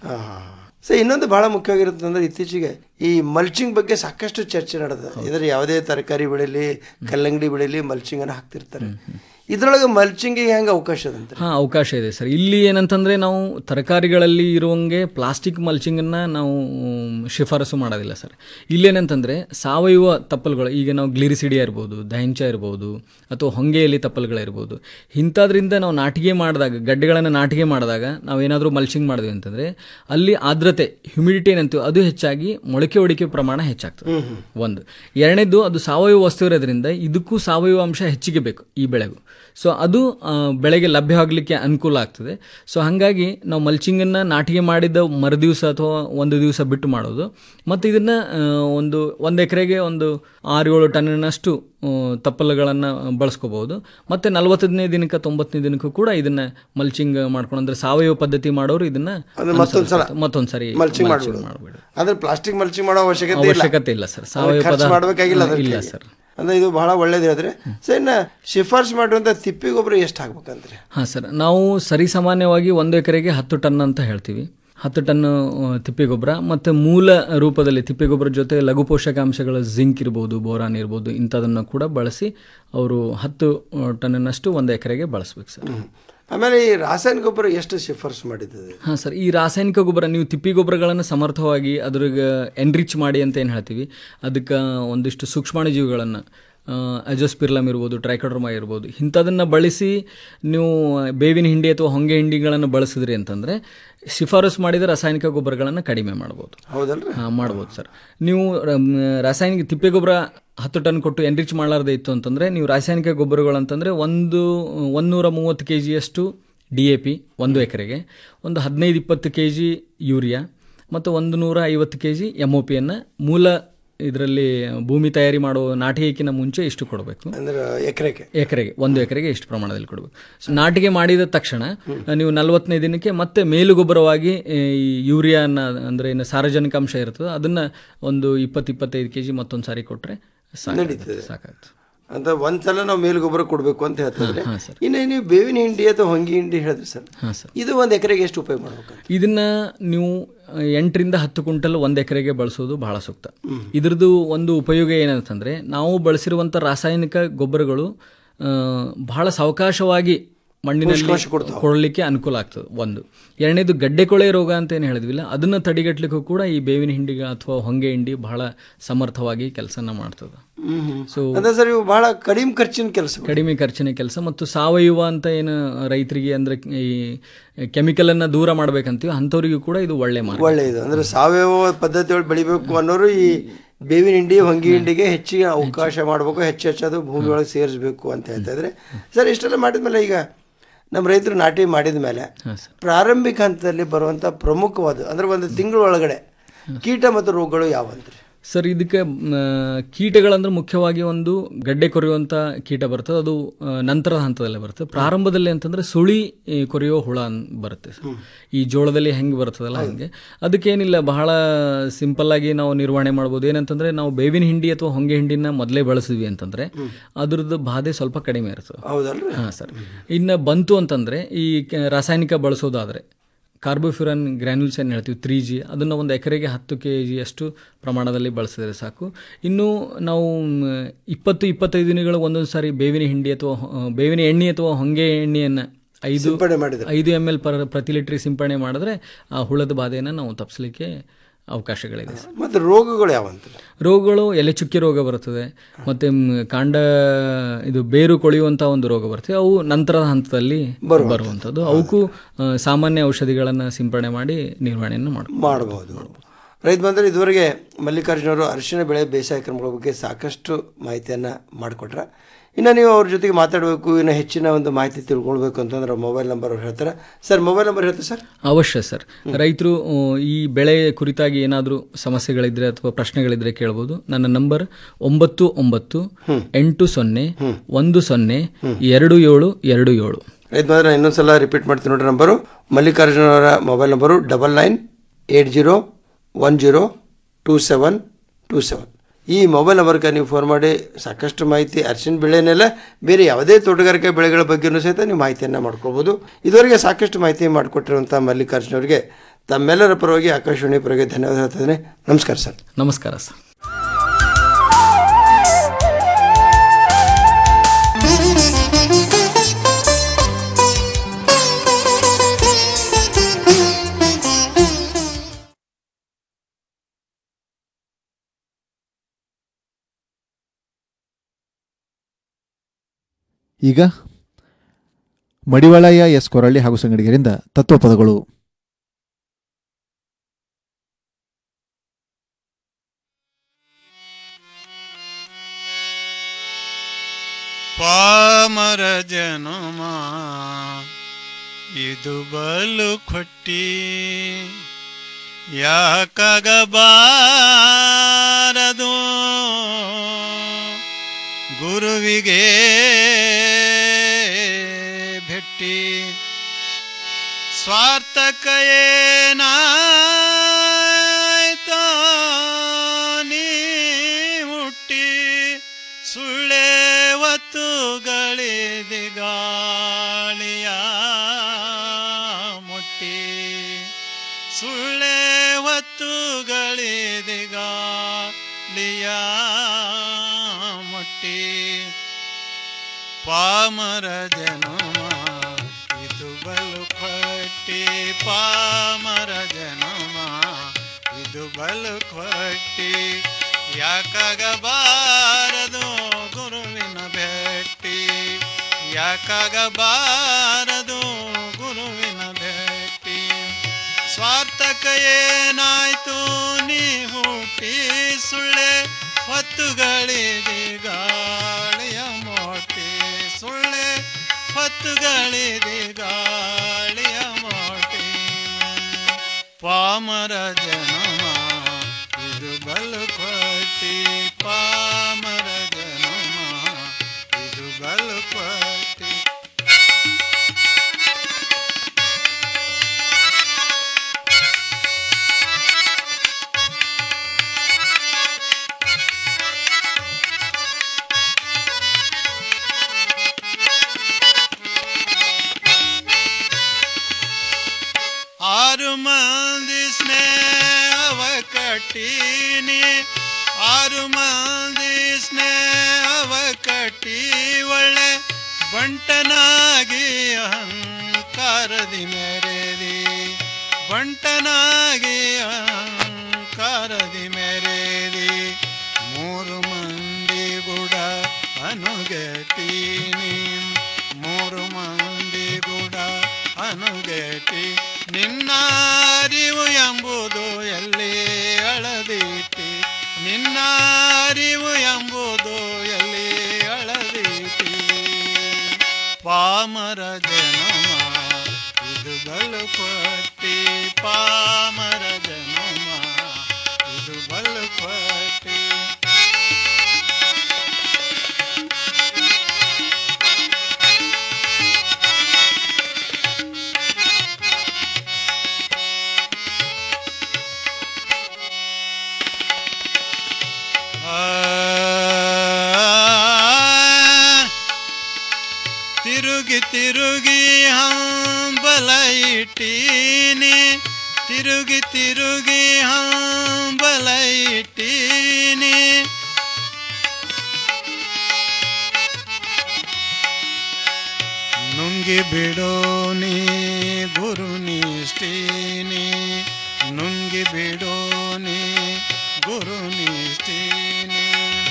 ಸೊ ಇನ್ನೊಂದು ಬಹಳ ಮುಖ್ಯವಾಗಿರುತ್ತೆ ಅಂದ್ರೆ ಇತ್ತೀಚೆಗೆ ಈ ಮಲ್ಚಿಂಗ್ ಬಗ್ಗೆ ಸಾಕಷ್ಟು ಚರ್ಚೆ ನಡೆದ ಇದರ ಯಾವುದೇ ತರಕಾರಿ ಬೆಳೆಯಲಿ ಕಲ್ಲಂಗಡಿ ಬೆಳೆಯಲಿ ಮಲ್ಚಿಂಗ್ ಅನ್ನು ಹಾಕ್ತಿರ್ತಾರೆ ಇದ್ರೊಳಗೆ ಮಲ್ಚಿಂಗಿಗೆ ಹೆಂಗೆ ಅವಕಾಶ ಅದಂತ ಹಾಂ ಅವಕಾಶ ಇದೆ ಸರ್ ಇಲ್ಲಿ ಏನಂತಂದರೆ ನಾವು ತರಕಾರಿಗಳಲ್ಲಿ ಇರುವಂಗೆ ಪ್ಲಾಸ್ಟಿಕ್ ಮಲ್ಚಿಂಗನ್ನು ನಾವು ಮ್, ಶಿಫಾರಸು ಮಾಡೋದಿಲ್ಲ ಸರ್ ಇಲ್ಲೇನಂತಂದರೆ ಸಾವಯವ ತಪ್ಪಲುಗಳು ಈಗ ನಾವು ಗ್ಲಿರಿಸಿಡಿಯಾ ಇರ್ಬೋದು ದಹಂಚ ಇರ್ಬೋದು ಅಥವಾ ಹೊಂಗೆಯಲ್ಲಿ ತಪ್ಪಲುಗಳಿರ್ಬೋದು ಇಂಥದ್ರಿಂದ ನಾವು ನಾಟಿಗೆ ಮಾಡಿದಾಗ ಗಡ್ಡೆಗಳನ್ನು ನಾಟಿಗೆ ಮಾಡಿದಾಗ ನಾವೇನಾದರೂ ಮಲ್ಚಿಂಗ್ ಮಾಡಿದ್ವಿ ಅಂತಂದರೆ ಅಲ್ಲಿ ಆರ್ದ್ರತೆ ಹ್ಯುಮಿಡಿಟಿ ಏನಂತೀವಿ ಅದು ಹೆಚ್ಚಾಗಿ ಮೊಳಕೆ ಹೊಡಿಕೆ ಪ್ರಮಾಣ ಹೆಚ್ಚಾಗ್ತದೆ ಒಂದು ಎರಡನೇದು ಅದು ಸಾವಯವ ವಸ್ತು ಇರೋದ್ರಿಂದ ಇದಕ್ಕೂ ಸಾವಯವ ಅಂಶ ಹೆಚ್ಚಿಗೆ ಬೇಕು ಈ ಬೆಳೆಗೂ ಸೊ ಅದು ಆ, ಬೆಳೆಗೆ ಲಭ್ಯವಾಗಲಿಕ್ಕೆ ಅನುಕೂಲ ಆಗ್ತದೆ ಸೊ ಹಾಗಾಗಿ ನಾವು ಮಲ್ಚಿಂಗನ್ನು ನಾಟಿಗೆ ಮಾಡಿದ ಮರುದಿವಸ ಅಥವಾ ಒಂದು ದಿವಸ ಬಿಟ್ಟು ಮಾಡೋದು ಮತ್ತು ಇದನ್ನು ಒಂದು ಒಂದು ಎಕರೆಗೆ ಒಂದು ಆರು ಏಳು ಟನ್ನಷ್ಟು ತಪ್ಪಲುಗಳನ್ನು ಬಳಸ್ಕೋಬಹುದು ಮತ್ತು ನಲವತ್ತನೇ ದಿನಕ್ಕೆ ತೊಂಬತ್ತನೇ ದಿನಕ್ಕೂ ಕೂಡ ಇದನ್ನು ಮಲ್ಚಿಂಗ್ ಮಾಡ್ಕೊಂಡು ಅಂದರೆ ಸಾವಯವ ಪದ್ಧತಿ ಮಾಡೋರು ಇದನ್ನು ಅಂದ್ರೆ ಮತ್ತೊಂದ್ಸಲ ಮತ್ತೊಂದು ಸರಿ ಮಲ್ಚಿಂಗ್ mulching ಮಾಡ್ಬಿಡು ಅಂದ್ರೆ ಪ್ಲಾಸ್ಟಿಕ್ ಮಲ್ಚಿಂಗ್ ಮಾಡೋ ಅವಶ್ಯಕತೆ ಇಲ್ಲ ಅವಶ್ಯಕತೆ ಇಲ್ಲ ಸರ್. ಸಾವಯವ ಅಂದ್ರೆ ಖರ್ಚು ಪದಾರ್ಥ- ಮಾಡ್ಬೇಕಾಗಿಲ್ಲ ಅದಕ್ಕೆ. ಇಲ್ಲ ಸರ್. ಅಂದ್ರೆ ಇದು ಬಹಳ ಒಳ್ಳೇದು ಹೇಳಿದ್ರೆ ಸೊ ಇನ್ನು ಶಿಫಾರಸು ಮಾಡುವಂತ ತಿಪ್ಪಿ ಗೊಬ್ಬರ ಎಷ್ಟು ಹಾಕ್ಬೇಕಂದ್ರೆ ಹಾಂ ಸರ್ ನಾವು ಸರಿಸಾಮಾನ್ಯವಾಗಿ ಒಂದು ಎಕರೆಗೆ ಹತ್ತು ಟನ್ ಅಂತ ಹೇಳ್ತೀವಿ ಹತ್ತು ಟನ್ ತಿಪ್ಪೆಗೊಬ್ಬರ ಮತ್ತು ಮೂಲ ರೂಪದಲ್ಲಿ ತಿಪ್ಪೆಗೊಬ್ಬರ ಜೊತೆ ಲಘು ಪೋಷಕಾಂಶಗಳ ಜಿಂಕ್ ಇರ್ಬೋದು ಬೋರಾನ್ ಇರ್ಬೋದು ಇಂಥದನ್ನು ಕೂಡ ಬಳಸಿ ಅವರು ಹತ್ತು ಟನ್ನಷ್ಟು ಒಂದು ಎಕರೆಗೆ ಬಳಸ್ಬೇಕು ಸರ್ ಆಮೇಲೆ ಈ ರಾಸಾಯನಿಕ ಗೊಬ್ಬರ ಎಷ್ಟು ಶಿಫಾರಸು ಮಾಡಿದ್ದದೆ ಹಾಂ ಸರ್ ಈ ರಾಸಾಯನಿಕ ಗೊಬ್ಬರ ನೀವು ತಿಪ್ಪಿ ಗೊಬ್ಬರಗಳನ್ನು ಸಮರ್ಥವಾಗಿ ಅದ್ರಾಗ ಎನ್ರಿಚ್ ಮಾಡಿ ಅಂತ ಏನು ಹೇಳ್ತೀವಿ ಅದಕ್ಕೆ ಒಂದಿಷ್ಟು ಸೂಕ್ಷ್ಮಾಣುಜೀವಿಗಳನ್ನು ಅಜೋಸ್ಪಿರ್ಲಮ್ ಇರ್ಬೋದು ಟ್ರೈಕೋಡ್ರಮಾ ಇರ್ಬೋದು ಇಂಥದನ್ನು ಬಳಸಿ ನೀವು ಬೇವಿನ ಹಿಂಡಿ ಅಥವಾ ಹೊಂಗೆ ಹಿಂಡಿಗಳನ್ನು ಬಳಸಿದ್ರಿ ಅಂತಂದರೆ ಶಿಫಾರಸು ಮಾಡಿದ ರಾಸಾಯನಿಕ ಗೊಬ್ಬರಗಳನ್ನು ಕಡಿಮೆ ಮಾಡ್ಬೋದು ಹೌದಲ್ರಿ ಹಾಂ ಮಾಡ್ಬೋದು ಸರ್ ನೀವು ರ- ಮ್, ರಾಸಾಯನಿಕ ತಿಪ್ಪೆ ಗೊಬ್ಬರ ಹತ್ತು ಟನ್ ಕೊಟ್ಟು ಎನ್ರಿಚ್ ಮಾಡಲಾರ್ದೆ ಇತ್ತು ಅಂತಂದರೆ ನೀವು ರಾಸಾಯನಿಕ ಗೊಬ್ಬರಗಳು ಅಂತಂದರೆ ಒಂದು ಒಂದೂರ ಮೂವತ್ತು ಕೆ ಜಿಯಷ್ಟು ಡಿ ಎ ಪಿ ಒಂದು ಎಕರೆಗೆ ಒಂದು ಹದಿನೈದು ಇಪ್ಪತ್ತು ಕೆ ಜಿ ಯೂರಿಯಾ ಮತ್ತು ಒಂದು ನೂರ ಐವತ್ತು ಕೆ ಜಿ ಎಮ್ ಒ ಪಿಯನ್ನು ಮೂಲ ಇದರಲ್ಲಿ ಭೂಮಿ ತಯಾರಿ ಮಾಡುವ ನಾಟಿಗೆಕ್ಕಿಂತ ಮುಂಚೆ ಇಷ್ಟು ಕೊಡಬೇಕು ಅಂದ್ರೆ ಎಕರೆಗೆ ಎಕರೆಗೆ ಒಂದು ಎಕರೆಗೆ ಇಷ್ಟು ಪ್ರಮಾಣದಲ್ಲಿ ಕೊಡಬೇಕು ಸೊ ನಾಟಿಗೆ ಮಾಡಿದ ತಕ್ಷಣ ನೀವು ನಲವತ್ತನೇ ದಿನಕ್ಕೆ ಮತ್ತೆ ಮೇಲುಗೊಬ್ಬರವಾಗಿ ಈ ಯೂರಿಯಾನ ಅಂದರೆ ಏನು ಸಾರಜನಕ ಅಂಶ ಇರ್ತದೆ ಅದನ್ನ ಒಂದು ಇಪ್ಪತ್ತು ಇಪ್ಪತ್ತೈದು ಕೆ ಜಿ ಮತ್ತೊಂದು ಸಾರಿ ಕೊಟ್ಟರೆ ನಡೀತದೆ. ಸಾಕಾಗ್ತದೆ ಅಂತ ಒಂದ್ಸಲ ನಾವು ಮೇಲ್ ಗೊಬ್ಬರ ಕೊಡಬೇಕು ಅಂತ ಹೇಳ್ತಿದ್ರೆ ಹಾ, ಸರ್. ಇನ್ನು ನೀವು ಬೇವಿನ ಹಿಂಡಿ ಅಥವಾ ಹೊಂಗಿ ಹಿಂಡಿ ಹೇಳಿದ್ರಿ ಸರ್ ಹಾಂ ಸರ್ ಇದು ಒಂದು ಎಕರೆಗೆ ಎಷ್ಟು ಉಪಯೋಗ ಮಾಡ್ಬೇಕು ಇದನ್ನ ನೀವು ಆ, ಎಂಟರಿಂದ ಹತ್ತು ಕ್ವಿಂಟಲ್ ಒಂದು ಎಕರೆಗೆ ಬಳಸೋದು ಬಹಳ ಸೂಕ್ತ ಇದ್ರದ್ದು ಒಂದು ಉಪಯೋಗ ಏನಂತಂದ್ರೆ ನಾವು ಬಳಸಿರುವಂಥ ರಾಸಾಯನಿಕ ಗೊಬ್ಬರಗಳು ಆ, ಬಹಳ ಸಾವಕಾಶವಾಗಿ ಮಣ್ಣಿನಲ್ಲಿ ಪೋಷಕಾಂಶ ಕೊಡ್ತಾವೆ. ಕೊಡಲಿಕ್ಕೆ ಅನುಕೂಲ ಆಗ್ತದೆ ಒಂದು ಎರಡನೇದು ಗಡ್ಡೆ ಕೊಳೆ ರೋಗ ಅಂತ ಏನು ಹೇಳಿದ್ವಿಲ್ಲ ಅದನ್ನು ತಡೆಗಟ್ಟಲಿಕ್ಕೂ ಕೂಡ ಈ ಬೇವಿನ ಹಿಂಡಿ ಅಥವಾ ಹೊಂಗೆ ಹಿಂಡಿ ಬಹಳ ಸಮರ್ಥವಾಗಿ ಕೆಲಸನ ಮಾಡ್ತದೆ ಸೊ ಅಂದ್ರೆ ಸರ್ ಇವು ಬಹಳ ಕಡಿಮೆ ಖರ್ಚಿನ ಕೆಲಸ ಕಡಿಮೆ ಖರ್ಚಿನ ಕೆಲಸ ಮತ್ತು ಸಾವಯವ ಅಂತ ಏನು ರೈತರಿಗೆ ಅಂದ್ರೆ ಈ ಕೆಮಿಕಲ್ ಅನ್ನ ದೂರ ಮಾಡ್ಬೇಕಂತೀವಿ ಅಂಥವ್ರಿಗೂ ಕೂಡ ಇದು ಒಳ್ಳೆ ಮಾರ್ಗ ಒಳ್ಳೆಯದು ಅಂದ್ರೆ ಸಾವಯವ ಪದ್ಧತಿಯೊಳಗೆ ಬೆಳಿಬೇಕು ಅನ್ನೋರು ಈ ಬೇವಿನ ಹಿಂಡಿ ಹೊಂಗಿ ಹಿಂಡಿಗೆ ಹೆಚ್ಚಿಗೆ ಅವಕಾಶ ಮಾಡಬೇಕು ಹೆಚ್ಚು ಹೆಚ್ಚು ಅದು ಭೂಮಿ ಒಳಗೆ ಸೇರಿಸಬೇಕು ಅಂತ ಹೇಳ್ತಾ ಇದ್ರೆ ಸರ್ ಇಷ್ಟೆಲ್ಲ ಮಾಡಿದ್ಮೇಲೆ ಈಗ ನಮ್ಮ ರೈತರು ನಾಟಿ ಮಾಡಿದ ಮೇಲೆ ಪ್ರಾರಂಭಿಕ ಹಂತದಲ್ಲಿ ಬರುವಂಥ ಪ್ರಮುಖವಾದ ಅಂದ್ರೆ ಒಂದು ತಿಂಗಳ ಒಳಗಡೆ ಕೀಟ ಮತ್ತು ರೋಗಗಳು ಯಾವಂತ್ರಿ ಸರ್ ಇದಕ್ಕೆ ಮ್, ಕೀಟಗಳಂದ್ರೆ ಮುಖ್ಯವಾಗಿ ಒಂದು ಗಡ್ಡೆ ಕೊರೆಯುವಂಥ ಕೀಟ ಬರ್ತದೆ ಅದು ಆ, ನಂತರದ ಹಂತದಲ್ಲೇ ಬರ್ತದೆ ಪ್ರಾರಂಭದಲ್ಲಿ ಅಂತಂದ್ರೆ ಸುಳಿ ಈ, ಕೊರೆಯೋ ಹುಳ ಅನ್ ಬರುತ್ತೆ ಸರ್. ಈ ಜೋಳದಲ್ಲಿ ಹೆಂಗೆ ಬರ್ತದಲ್ಲ ಹಂಗೆ ಅದಕ್ಕೇನಿಲ್ಲ ಬಹಳ ಸಿಂಪಲ್ ಆಗಿ ನಾವು ನಿರ್ವಹಣೆ ಮಾಡ್ಬೋದು ಏನಂತಂದ್ರೆ ನಾವು ಬೇವಿನ ಹಿಂಡಿ ಅಥವಾ ಹೊಂಗೆ ಹಿಂಡಿನ ಮೊದಲೇ ಬಳಸಿದ್ವಿ ಅಂತಂದ್ರೆ ಅದ್ರದ್ದು ಬಾಧೆ ಸ್ವಲ್ಪ ಕಡಿಮೆ ಇರ್ತದೆ ಹೌದಲ್ರಿ ಹಾಂ ಸರ್ ಇನ್ನು ಬಂತು ಅಂತಂದ್ರೆ ಈ ಕೆ- ರಾಸಾಯನಿಕ ಬಳಸೋದಾದ್ರೆ ಕಾರ್ಬೋಫ್ಯೂರನ್ ಗ್ರ್ಯಾನ್ಯೂಲ್ಸ್ ಏನು ಹೇಳ್ತೀವಿ ತ್ರೀ ಜಿ ಅದನ್ನು ಒಂದು ಎಕರೆಗೆ ಹತ್ತು ಕೆ ಜಿ ಅಷ್ಟು ಪ್ರಮಾಣದಲ್ಲಿ ಬಳಸಿದ್ರೆ ಸಾಕು ಇನ್ನು ನಾವು ಮ್, ಇಪ್ಪತ್ತು ಇಪ್ಪತ್ತೈದು ದಿನಗಳು ಒಂದೊಂದು ಸಾರಿ ಬೇವಿನ ಹಿಂಡಿ ಅಥವಾ ಹೊ- ಬೇವಿನ ಎಣ್ಣೆ ಅಥವಾ ಹೊಂಗೆ ಎಣ್ಣೆಯನ್ನು ಐದು ಸಿಂಪಡಣೆ ಮಾಡಿದ್ರೆ. ಐದು ಎಮ್ ಎಲ್ ಪರ್ ಪ್ರತಿ ಲೀಟ್ರಿಗೆ ಸಿಂಪಡಣೆ ಮಾಡಿದ್ರೆ ಆ ಹುಳದ ಬಾಧೆಯನ್ನು ನಾವು ತಪ್ಪಿಸ್ಲಿಕ್ಕೆ ಅವಕಾಶಗಳಿದೆ ಸರ್. ಮತ್ತು ರೋಗಗಳು ಯಾವಂತ ರೋಗಗಳು ಎಲೆ ಚುಕ್ಕಿ ರೋಗ ಬರುತ್ತದೆ ಮತ್ತೆ ಮ್, ಕಾಂಡ ಇದು ಬೇರು ಕೊಳೆಯುವಂತ ಒಂದು ರೋಗ ಬರ್ತದೆ ಅವು ನಂತರದ ಹಂತದಲ್ಲಿ ಬರುವಂಥದ್ದು ಅವಕ್ಕೂ ಆ, ಸಾಮಾನ್ಯ ಔಷಧಿಗಳನ್ನು ಸಿಂಪಡಣೆ ಮಾಡಿ ನಿರ್ವಹಣೆಯನ್ನು ಮಾಡ್ಬೋದು ಮಾಡಬಹುದು ರೈತ ಬಂದರೆ ಇದುವರೆಗೆ ಮಲ್ಲಿಕಾರ್ಜುನ ಅವರು ಅರಿಶಿಣ ಬೆಳೆ ಬೇಸಾಯ ಕ್ರಮಗಳ ಬಗ್ಗೆ ಸಾಕಷ್ಟು ಮಾಹಿತಿಯನ್ನು ಮಾಡಿಕೊಟ್ರ ಇನ್ನು ನೀವು ಅವ್ರ ಜೊತೆಗೆ ಮಾತಾಡಬೇಕು ಇನ್ನು ಹೆಚ್ಚಿನ ಒಂದು ಮಾಹಿತಿ ತಿಳ್ಕೊಳ್ಬೇಕು ಅಂತಂದ್ರೆ ಮೊಬೈಲ್ ನಂಬರ್ ಅವ್ರು ಹೇಳ್ತಾರೆ ಸರ್ ಮೊಬೈಲ್ ನಂಬರ್ ಹೇಳ್ತಾರೆ ಸರ್ ಅವಶ್ಯ ಸರ್ ರೈತರು ಆ, ಈ ಬೆಳೆ ಕುರಿತಾಗಿ ಏನಾದರೂ ಸಮಸ್ಯೆಗಳಿದ್ರೆ ಅಥವಾ ಪ್ರಶ್ನೆಗಳಿದ್ರೆ ಕೇಳ್ಬೋದು ನನ್ನ ನಂಬರ್ ಒಂಬತ್ತು ಒಂಬತ್ತು ಎಂಟು ಸೊನ್ನೆ ಒಂದು ಸೊನ್ನೆ ಎರಡು ಏಳು ಎರಡು ಏಳು ರೈತ ಬಂದರೆ ನಾನು ಇನ್ನೊಂದ್ಸಲ ರಿಪೀಟ್ ಮಾಡ್ತೀನಿ ನೋಡ್ರಿ ನಂಬರು ಮಲ್ಲಿಕಾರ್ಜುನ ಅವರ mobile number double nine eight zero one zero two seven two seven ಈ ಮೊಬೈಲ್ ನಂಬರ್ಗೆ ನೀವು ಫೋನ್ ಮಾಡಿ ಸಾಕಷ್ಟು ಮಾಹಿತಿ ಅರಿಶಿನ ಬೆಳೆನೆಲ್ಲ ಬೇರೆ ಯಾವುದೇ ತೋಟಗಾರಿಕೆ ಬೆಳೆಗಳ ಬಗ್ಗೆನೂ ಸಹಿತ ನೀವು ಮಾಹಿತಿಯನ್ನು ಮಾಡ್ಕೋಬೋದು ಇದುವರೆಗೆ ಸಾಕಷ್ಟು ಮಾಹಿತಿ ಮಾಡಿಕೊಟ್ಟಿರುವಂಥ ಮಲ್ಲಿಕಾರ್ಜುನ ಅವರಿಗೆ ತಮ್ಮೆಲ್ಲರ ಪರವಾಗಿ ಆಕಾಶವಾಣಿ ಪರವಾಗಿ ಧನ್ಯವಾದ ಹೇಳ್ತಿದ್ದೇನೆ ನಮಸ್ಕಾರ ಸರ್ ನಮಸ್ಕಾರ ಸರ್ ಈಗ ಮಡಿವಾಳಯ್ಯ ಎಸ್ ಕೊರಳ್ಳಿ ಹಾಗೂ ಸಂಗಡಿಗರಿಂದ ತತ್ವಪದಗಳು ಪಾಮರ ಜನುಮ ಇದು ಬಲು ಕೊಟ್ಟಿ ಯಾಕಾಗಬಾರದು ಗುರುವಿಗೆ ಭೆಟ್ಟಿ ಸ್ವಾರ್ಥಕ ಏನಾಯ್ತೋ ನೀ ಹುಟ್ಟಿ ಸುಳ್ಳೆ ಒತ್ತುಗಳಿದೆ ಗಾಳಿಯ ಮುಟ್ಟಿ ಸುಳ್ಳೆ ಒತ್ತುಗಳಿದೆ ಗಾಳಿಯ ಮುಟ್ಟಿ ಪಾಮರ ಜನುಮ ಇದು ಬಲು ಕೊಟ್ಟಿ ಪಾಮರ ಜನುಮ ಇದು ಬಲು ಕೊಟ್ಟಿ ಯಾಕಾಗಬಾರದು ಗುರುವಿನ ಭೇಟಿ ಯಾಕಾಗಬಾರದು ಗುರುವಿನ ಭೇಟಿ ಸ್ವಾರ್ಥಕ ಏನಾಯ್ತು ನೀ ಹುಟ್ಟಿ ಸುಳ್ಳೆ ಹೊತ್ತುಗಳಿದೆ ಗಾಳಿಯ ಮೋಟಿ ಸುಳ್ಳೆ ಹೊತ್ತುಗಳಿದೆ ಗಾಳಿಯ ಮೋಟಿ ಪಾಮರ ಜನಮ ಇದು ಬಲು ಕೊಟ್ಟಿ ಪಾಮರ ಜನಮ ಇದು ಬಲು ಕೊಟ್ಟಿ ಆರು ಮಂದಿ ಸ್ನೇಹವ ಕಟ್ಟೀನಿ ಆರು ಮಂದಿ ಸ್ನೇಹವ ಕಟ್ಟಿ ಒಳ್ಳೆ ಬಂಟನಾಗಿ ಅಹಂಕಾರದಿ ಮೆರೆದಿ ಬಂಟನಾಗಿ ಅಹಂಕಾರದಿ ಮೆರೆದಿ ಮೂರು ಮಂದಿ ಗುಡ ಅನುಗಟೀನಿ ಮೂರು ಮಂದಿ ಗುಡ ಅನುಗಟಿ ನಿನ್ನ ಅರಿವು ಎಂಬುದು ಎಲ್ಲಿ ಅಳದಿಟ್ಟಿ ನಿನ್ನ ಅರಿವು ಎಂಬುದು ಎಲ್ಲಿ ಅಳದಿಟ್ಟಿ ಪಾಮರ ಜನಮ ಇದು ಬಲು ಕೊಟ್ಟಿ ಪಾಮರ ಜನಮ ಇದು ಬಲು ಕೊಟ್ಟಿ ತಿರುಗಿ ತಿರುಗಿ ಹಂಬಲ ಇಟ್ಟೀನಿ ತಿರುಗಿ ತಿರುಗಿ ಹಂಬಲ ಇಟ್ಟೀನಿ ನುಂಗಿ ಬಿಡೋ ನೀ ಗುರು ನಿಷ್ಠೀನಿ ನುಂಗಿ ಬಿಡೋ ಗುರು ನಿಷ್ಠಿನಿ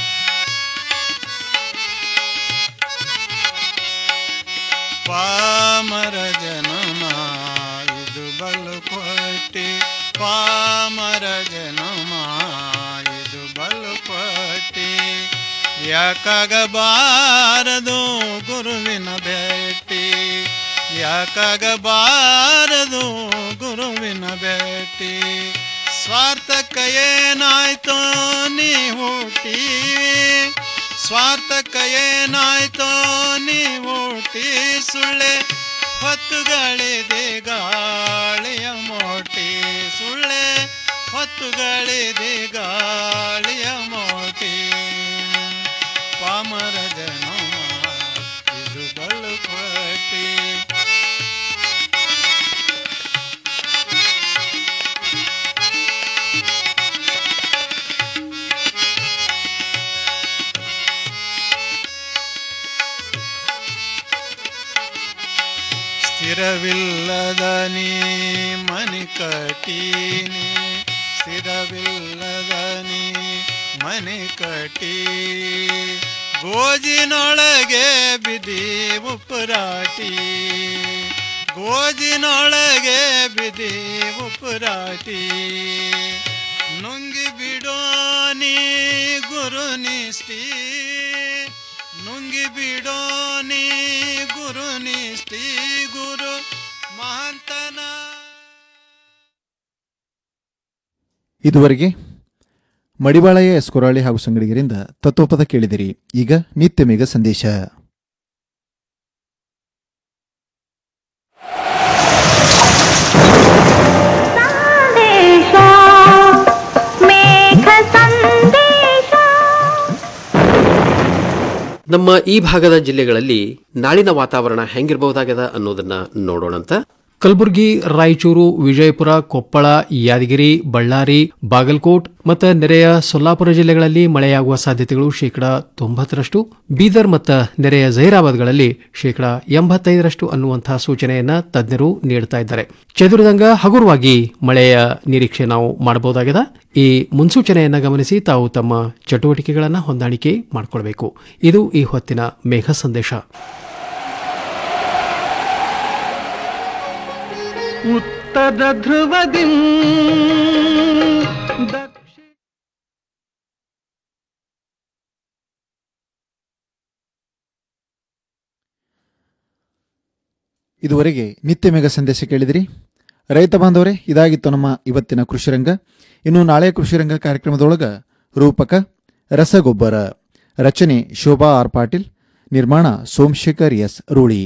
ಪಾಮರ ಜನಮ ಇದು ಬಲು ಕೊಟ್ಟಿ ಪಾಮರ ಜನಮ ಇದು ಬಲು ಕೊಟ್ಟಿ ಯಾಕಾಗಬಾರದು ಗುರುವಿನ ಭೇಟಿ ಯಾಕಾಗಬಾರದು ಗುರುವಿನ ಭೇಟಿ ಸ್ವಾರ್ಥಕ್ಕ ಏನಾಯ್ತೋ ನೀ ಹುಟ್ಟಿ ಸ್ವಾರ್ಥಕ್ಕ ಏನಾಯ್ತೋ ನೀ ಹುಟ್ಟಿ ಸುಳ್ಳೆ ಹೊತ್ತುಗಳಿದೆ ಗಾಳಿಯ ಮೋಟಿ ಸುಳ್ಳೆ ಹೊತ್ತುಗಳಿದೆ ಗಾಳಿಯ ಮೋಟಿ ಪಾಮರ ಜನಮ ಇದು ಬಲು ಕೊಟ್ಟಿ ಸ್ಥಿರವಿಲ್ಲದ ನೀ ಮನಿ ಕಟೀನಿ ಸ್ಥಿರವಿಲ್ಲದ ನೀ ಮನೆ ಕಟಿ ಗೋಜಿನೊಳಗೆ ಬಿದಿ ಉಪರಾಟಿ ಗೋಜಿನೊಳಗೆ ಬಿದಿ ಉಪರಾಟಿ ನುಂಗಿ ಬಿಡೋ ನೀ ಗುರು ನಿಷ್ಠಿ ನುಂಗಿ ಬಿಡೋ ನೀ ಗುರು ನಿಷ್ಠಿ ಗುರು ಮಹಂತನ ಇದುವರೆಗೆ ಮಡಿವಾಳಯ ಎಸ್ಕೊರಾಳಿ ಹಾಗೂ ಸಂಗಡಿಗರಿಂದ ತತ್ವಪದ ಕೇಳಿದಿರಿ ಈಗ ನಿತ್ಯ ಮೇಘ ಸಂದೇಶ ನಮ್ಮ ಈ ಭಾಗದ ಜಿಲ್ಲೆಗಳಲ್ಲಿ ನಾಳಿನ ವಾತಾವರಣ ಹೆಂಗಿರಬಹುದಾಗದ ಅನ್ನೋದನ್ನ ನೋಡೋಣಂತ ಕಲಬುರಗಿ ರಾಯಚೂರು ವಿಜಯಪುರ ಕೊಪ್ಪಳ ಯಾದಗಿರಿ ಬಳ್ಳಾರಿ ಬಾಗಲಕೋಟ್ ಮತ್ತು ನೆರೆಯ ಸೊಲ್ಲಾಪುರ ಜಿಲ್ಲೆಗಳಲ್ಲಿ ಮಳೆಯಾಗುವ ಸಾಧ್ಯತೆಗಳು ಶೇಕಡಾ ತೊಂಬತ್ತರಷ್ಟು ಬೀದರ್ ಮತ್ತು ನೆರೆಯ ಜೈರಾಬಾದ್ಗಳಲ್ಲಿ ಶೇಕಡಾ ಎಂಬತ್ತೈದರಷ್ಟು ಅನ್ನುವಂತಹ ಸೂಚನೆಯನ್ನ ತಜ್ಞರು ನೀಡುತ್ತಾ ಇದ್ದಾರೆ ಚದುರಿದಂಗ ಹಗುರವಾಗಿ ಮಳೆಯ ನಿರೀಕ್ಷೆ ನಾವು ಮಾಡಬಹುದಾಗಿದೆ ಈ ಮುನ್ಸೂಚನೆಯನ್ನ ಗಮನಿಸಿ ತಾವು ತಮ್ಮ ಚಟುವಟಿಕೆಗಳನ್ನು ಹೊಂದಾಣಿಕೆ ಮಾಡಿಕೊಳ್ಬೇಕು ಇದು ಈ ಹೊತ್ತಿನ ಮೇಘ ಸಂದೇಶ ಉತ್ತರ ಧ್ರುವದಿ ಇದುವರೆಗೆ ನಿತ್ಯ ಮೇಘ ಸಂದೇಶ ಕೇಳಿದಿರಿ ರೈತ ಬಾಂಧವರೇ ಇದಾಗಿತ್ತು ನಮ್ಮ ಇವತ್ತಿನ ಕೃಷಿರಂಗ ಇನ್ನು ನಾಳೆ ಕೃಷಿರಂಗ ಕಾರ್ಯಕ್ರಮದೊಳಗ ರೂಪಕ ರಸಗೊಬ್ಬರ ರಚನೆ ಶೋಭಾ ಆರ್ ಪಾಟೀಲ್ ನಿರ್ಮಾಣ ಸೋಮಶೇಖರ್ ಎಸ್ ರೂಳಿ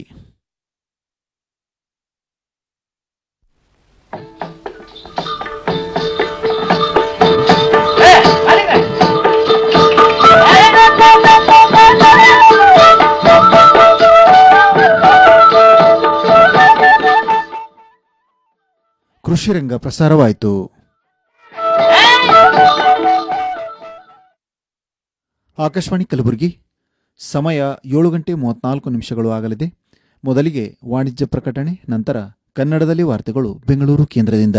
ಕೃಷಿರಂಗ ಪ್ರಸಾರವಾಯಿತು ಆಕಾಶವಾಣಿ ಕಲಬುರಗಿ ಸಮಯ ಏಳು ಗಂಟೆ ಮೂವತ್ನಾಲ್ಕು ನಿಮಿಷಗಳು ಆಗಲಿದೆ ಮೊದಲಿಗೆ ವಾಣಿಜ್ಯ ಪ್ರಕಟಣೆ ನಂತರ ಕನ್ನಡದಲ್ಲಿ ವಾರ್ತೆಗಳು ಬೆಂಗಳೂರು ಕೇಂದ್ರದಿಂದ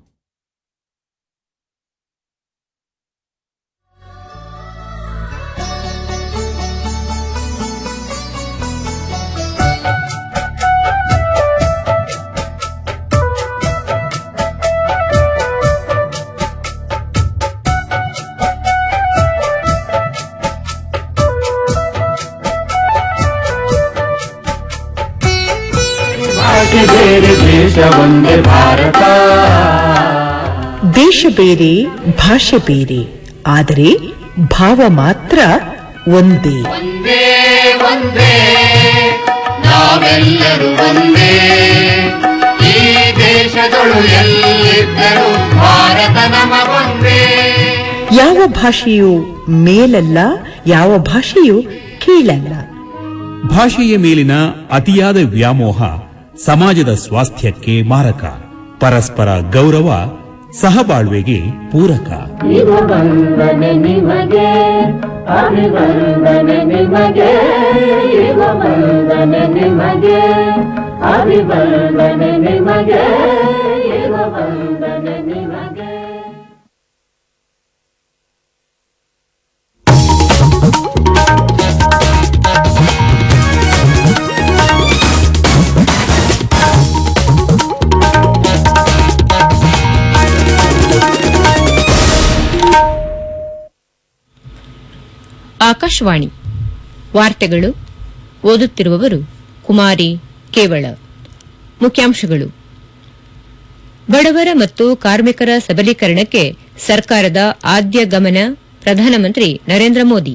ಬೇರೆ ದೇಶ ಒಂದೇ ಭಾರತ ದೇಶ ಬೇರೆ ಭಾಷೆ ಬೇರೆ ಆದರೆ ಭಾವ ಮಾತ್ರ ಒಂದೇ ಒಂದೇ ಒಂದೇ ನಾವೆಲ್ಲರೂ ಒಂದೇ ಈ ದೇಶಗಳು ಎಲ್ಲಿದ್ದರೂ ಭಾರತ ನಮಗೊಂದೇ ಯಾವ ಭಾಷೆಯು ಮೇಲಲ್ಲ ಯಾವ ಭಾಷೆಯು ಕೀಳಲ್ಲ ಭಾಷೆಯ ಮೇಲಿನ ಅತಿಯಾದ ವ್ಯಾಮೋಹ ಸಮಾಜದ ಸ್ವಾಸ್ಥ್ಯಕ್ಕೆ ಮಾರಕ ಪರಸ್ಪರ ಗೌರವ ಸಹಬಾಳ್ವೆಗೆ ಪೂರಕ ವಂದನೆ ನಿಮಗೆ ಅಭಿವಂದನೆ ನಿಮಗೆ ವಂದನೆ ನಿಮಗೆ ಅಭಿವಂದನೆ ನಿಮಗೆ ವಂದನೆ ನಿಮಗೆ ಆಕಾಶವಾಣಿ ವಾರ್ತೆಗಳು ಓದುತ್ತಿರುವವರು ಕುಮಾರಿ ಕೇವಳ ಮುಖ್ಯಾಂಶಗಳು ಬಡವರ ಮತ್ತು ಕಾರ್ಮಿಕರ ಸಬಲೀಕರಣಕ್ಕೆ ಸರ್ಕಾರದ ಆದ್ಯ ಗಮನ ಪ್ರಧಾನಮಂತ್ರಿ ನರೇಂದ್ರ ಮೋದಿ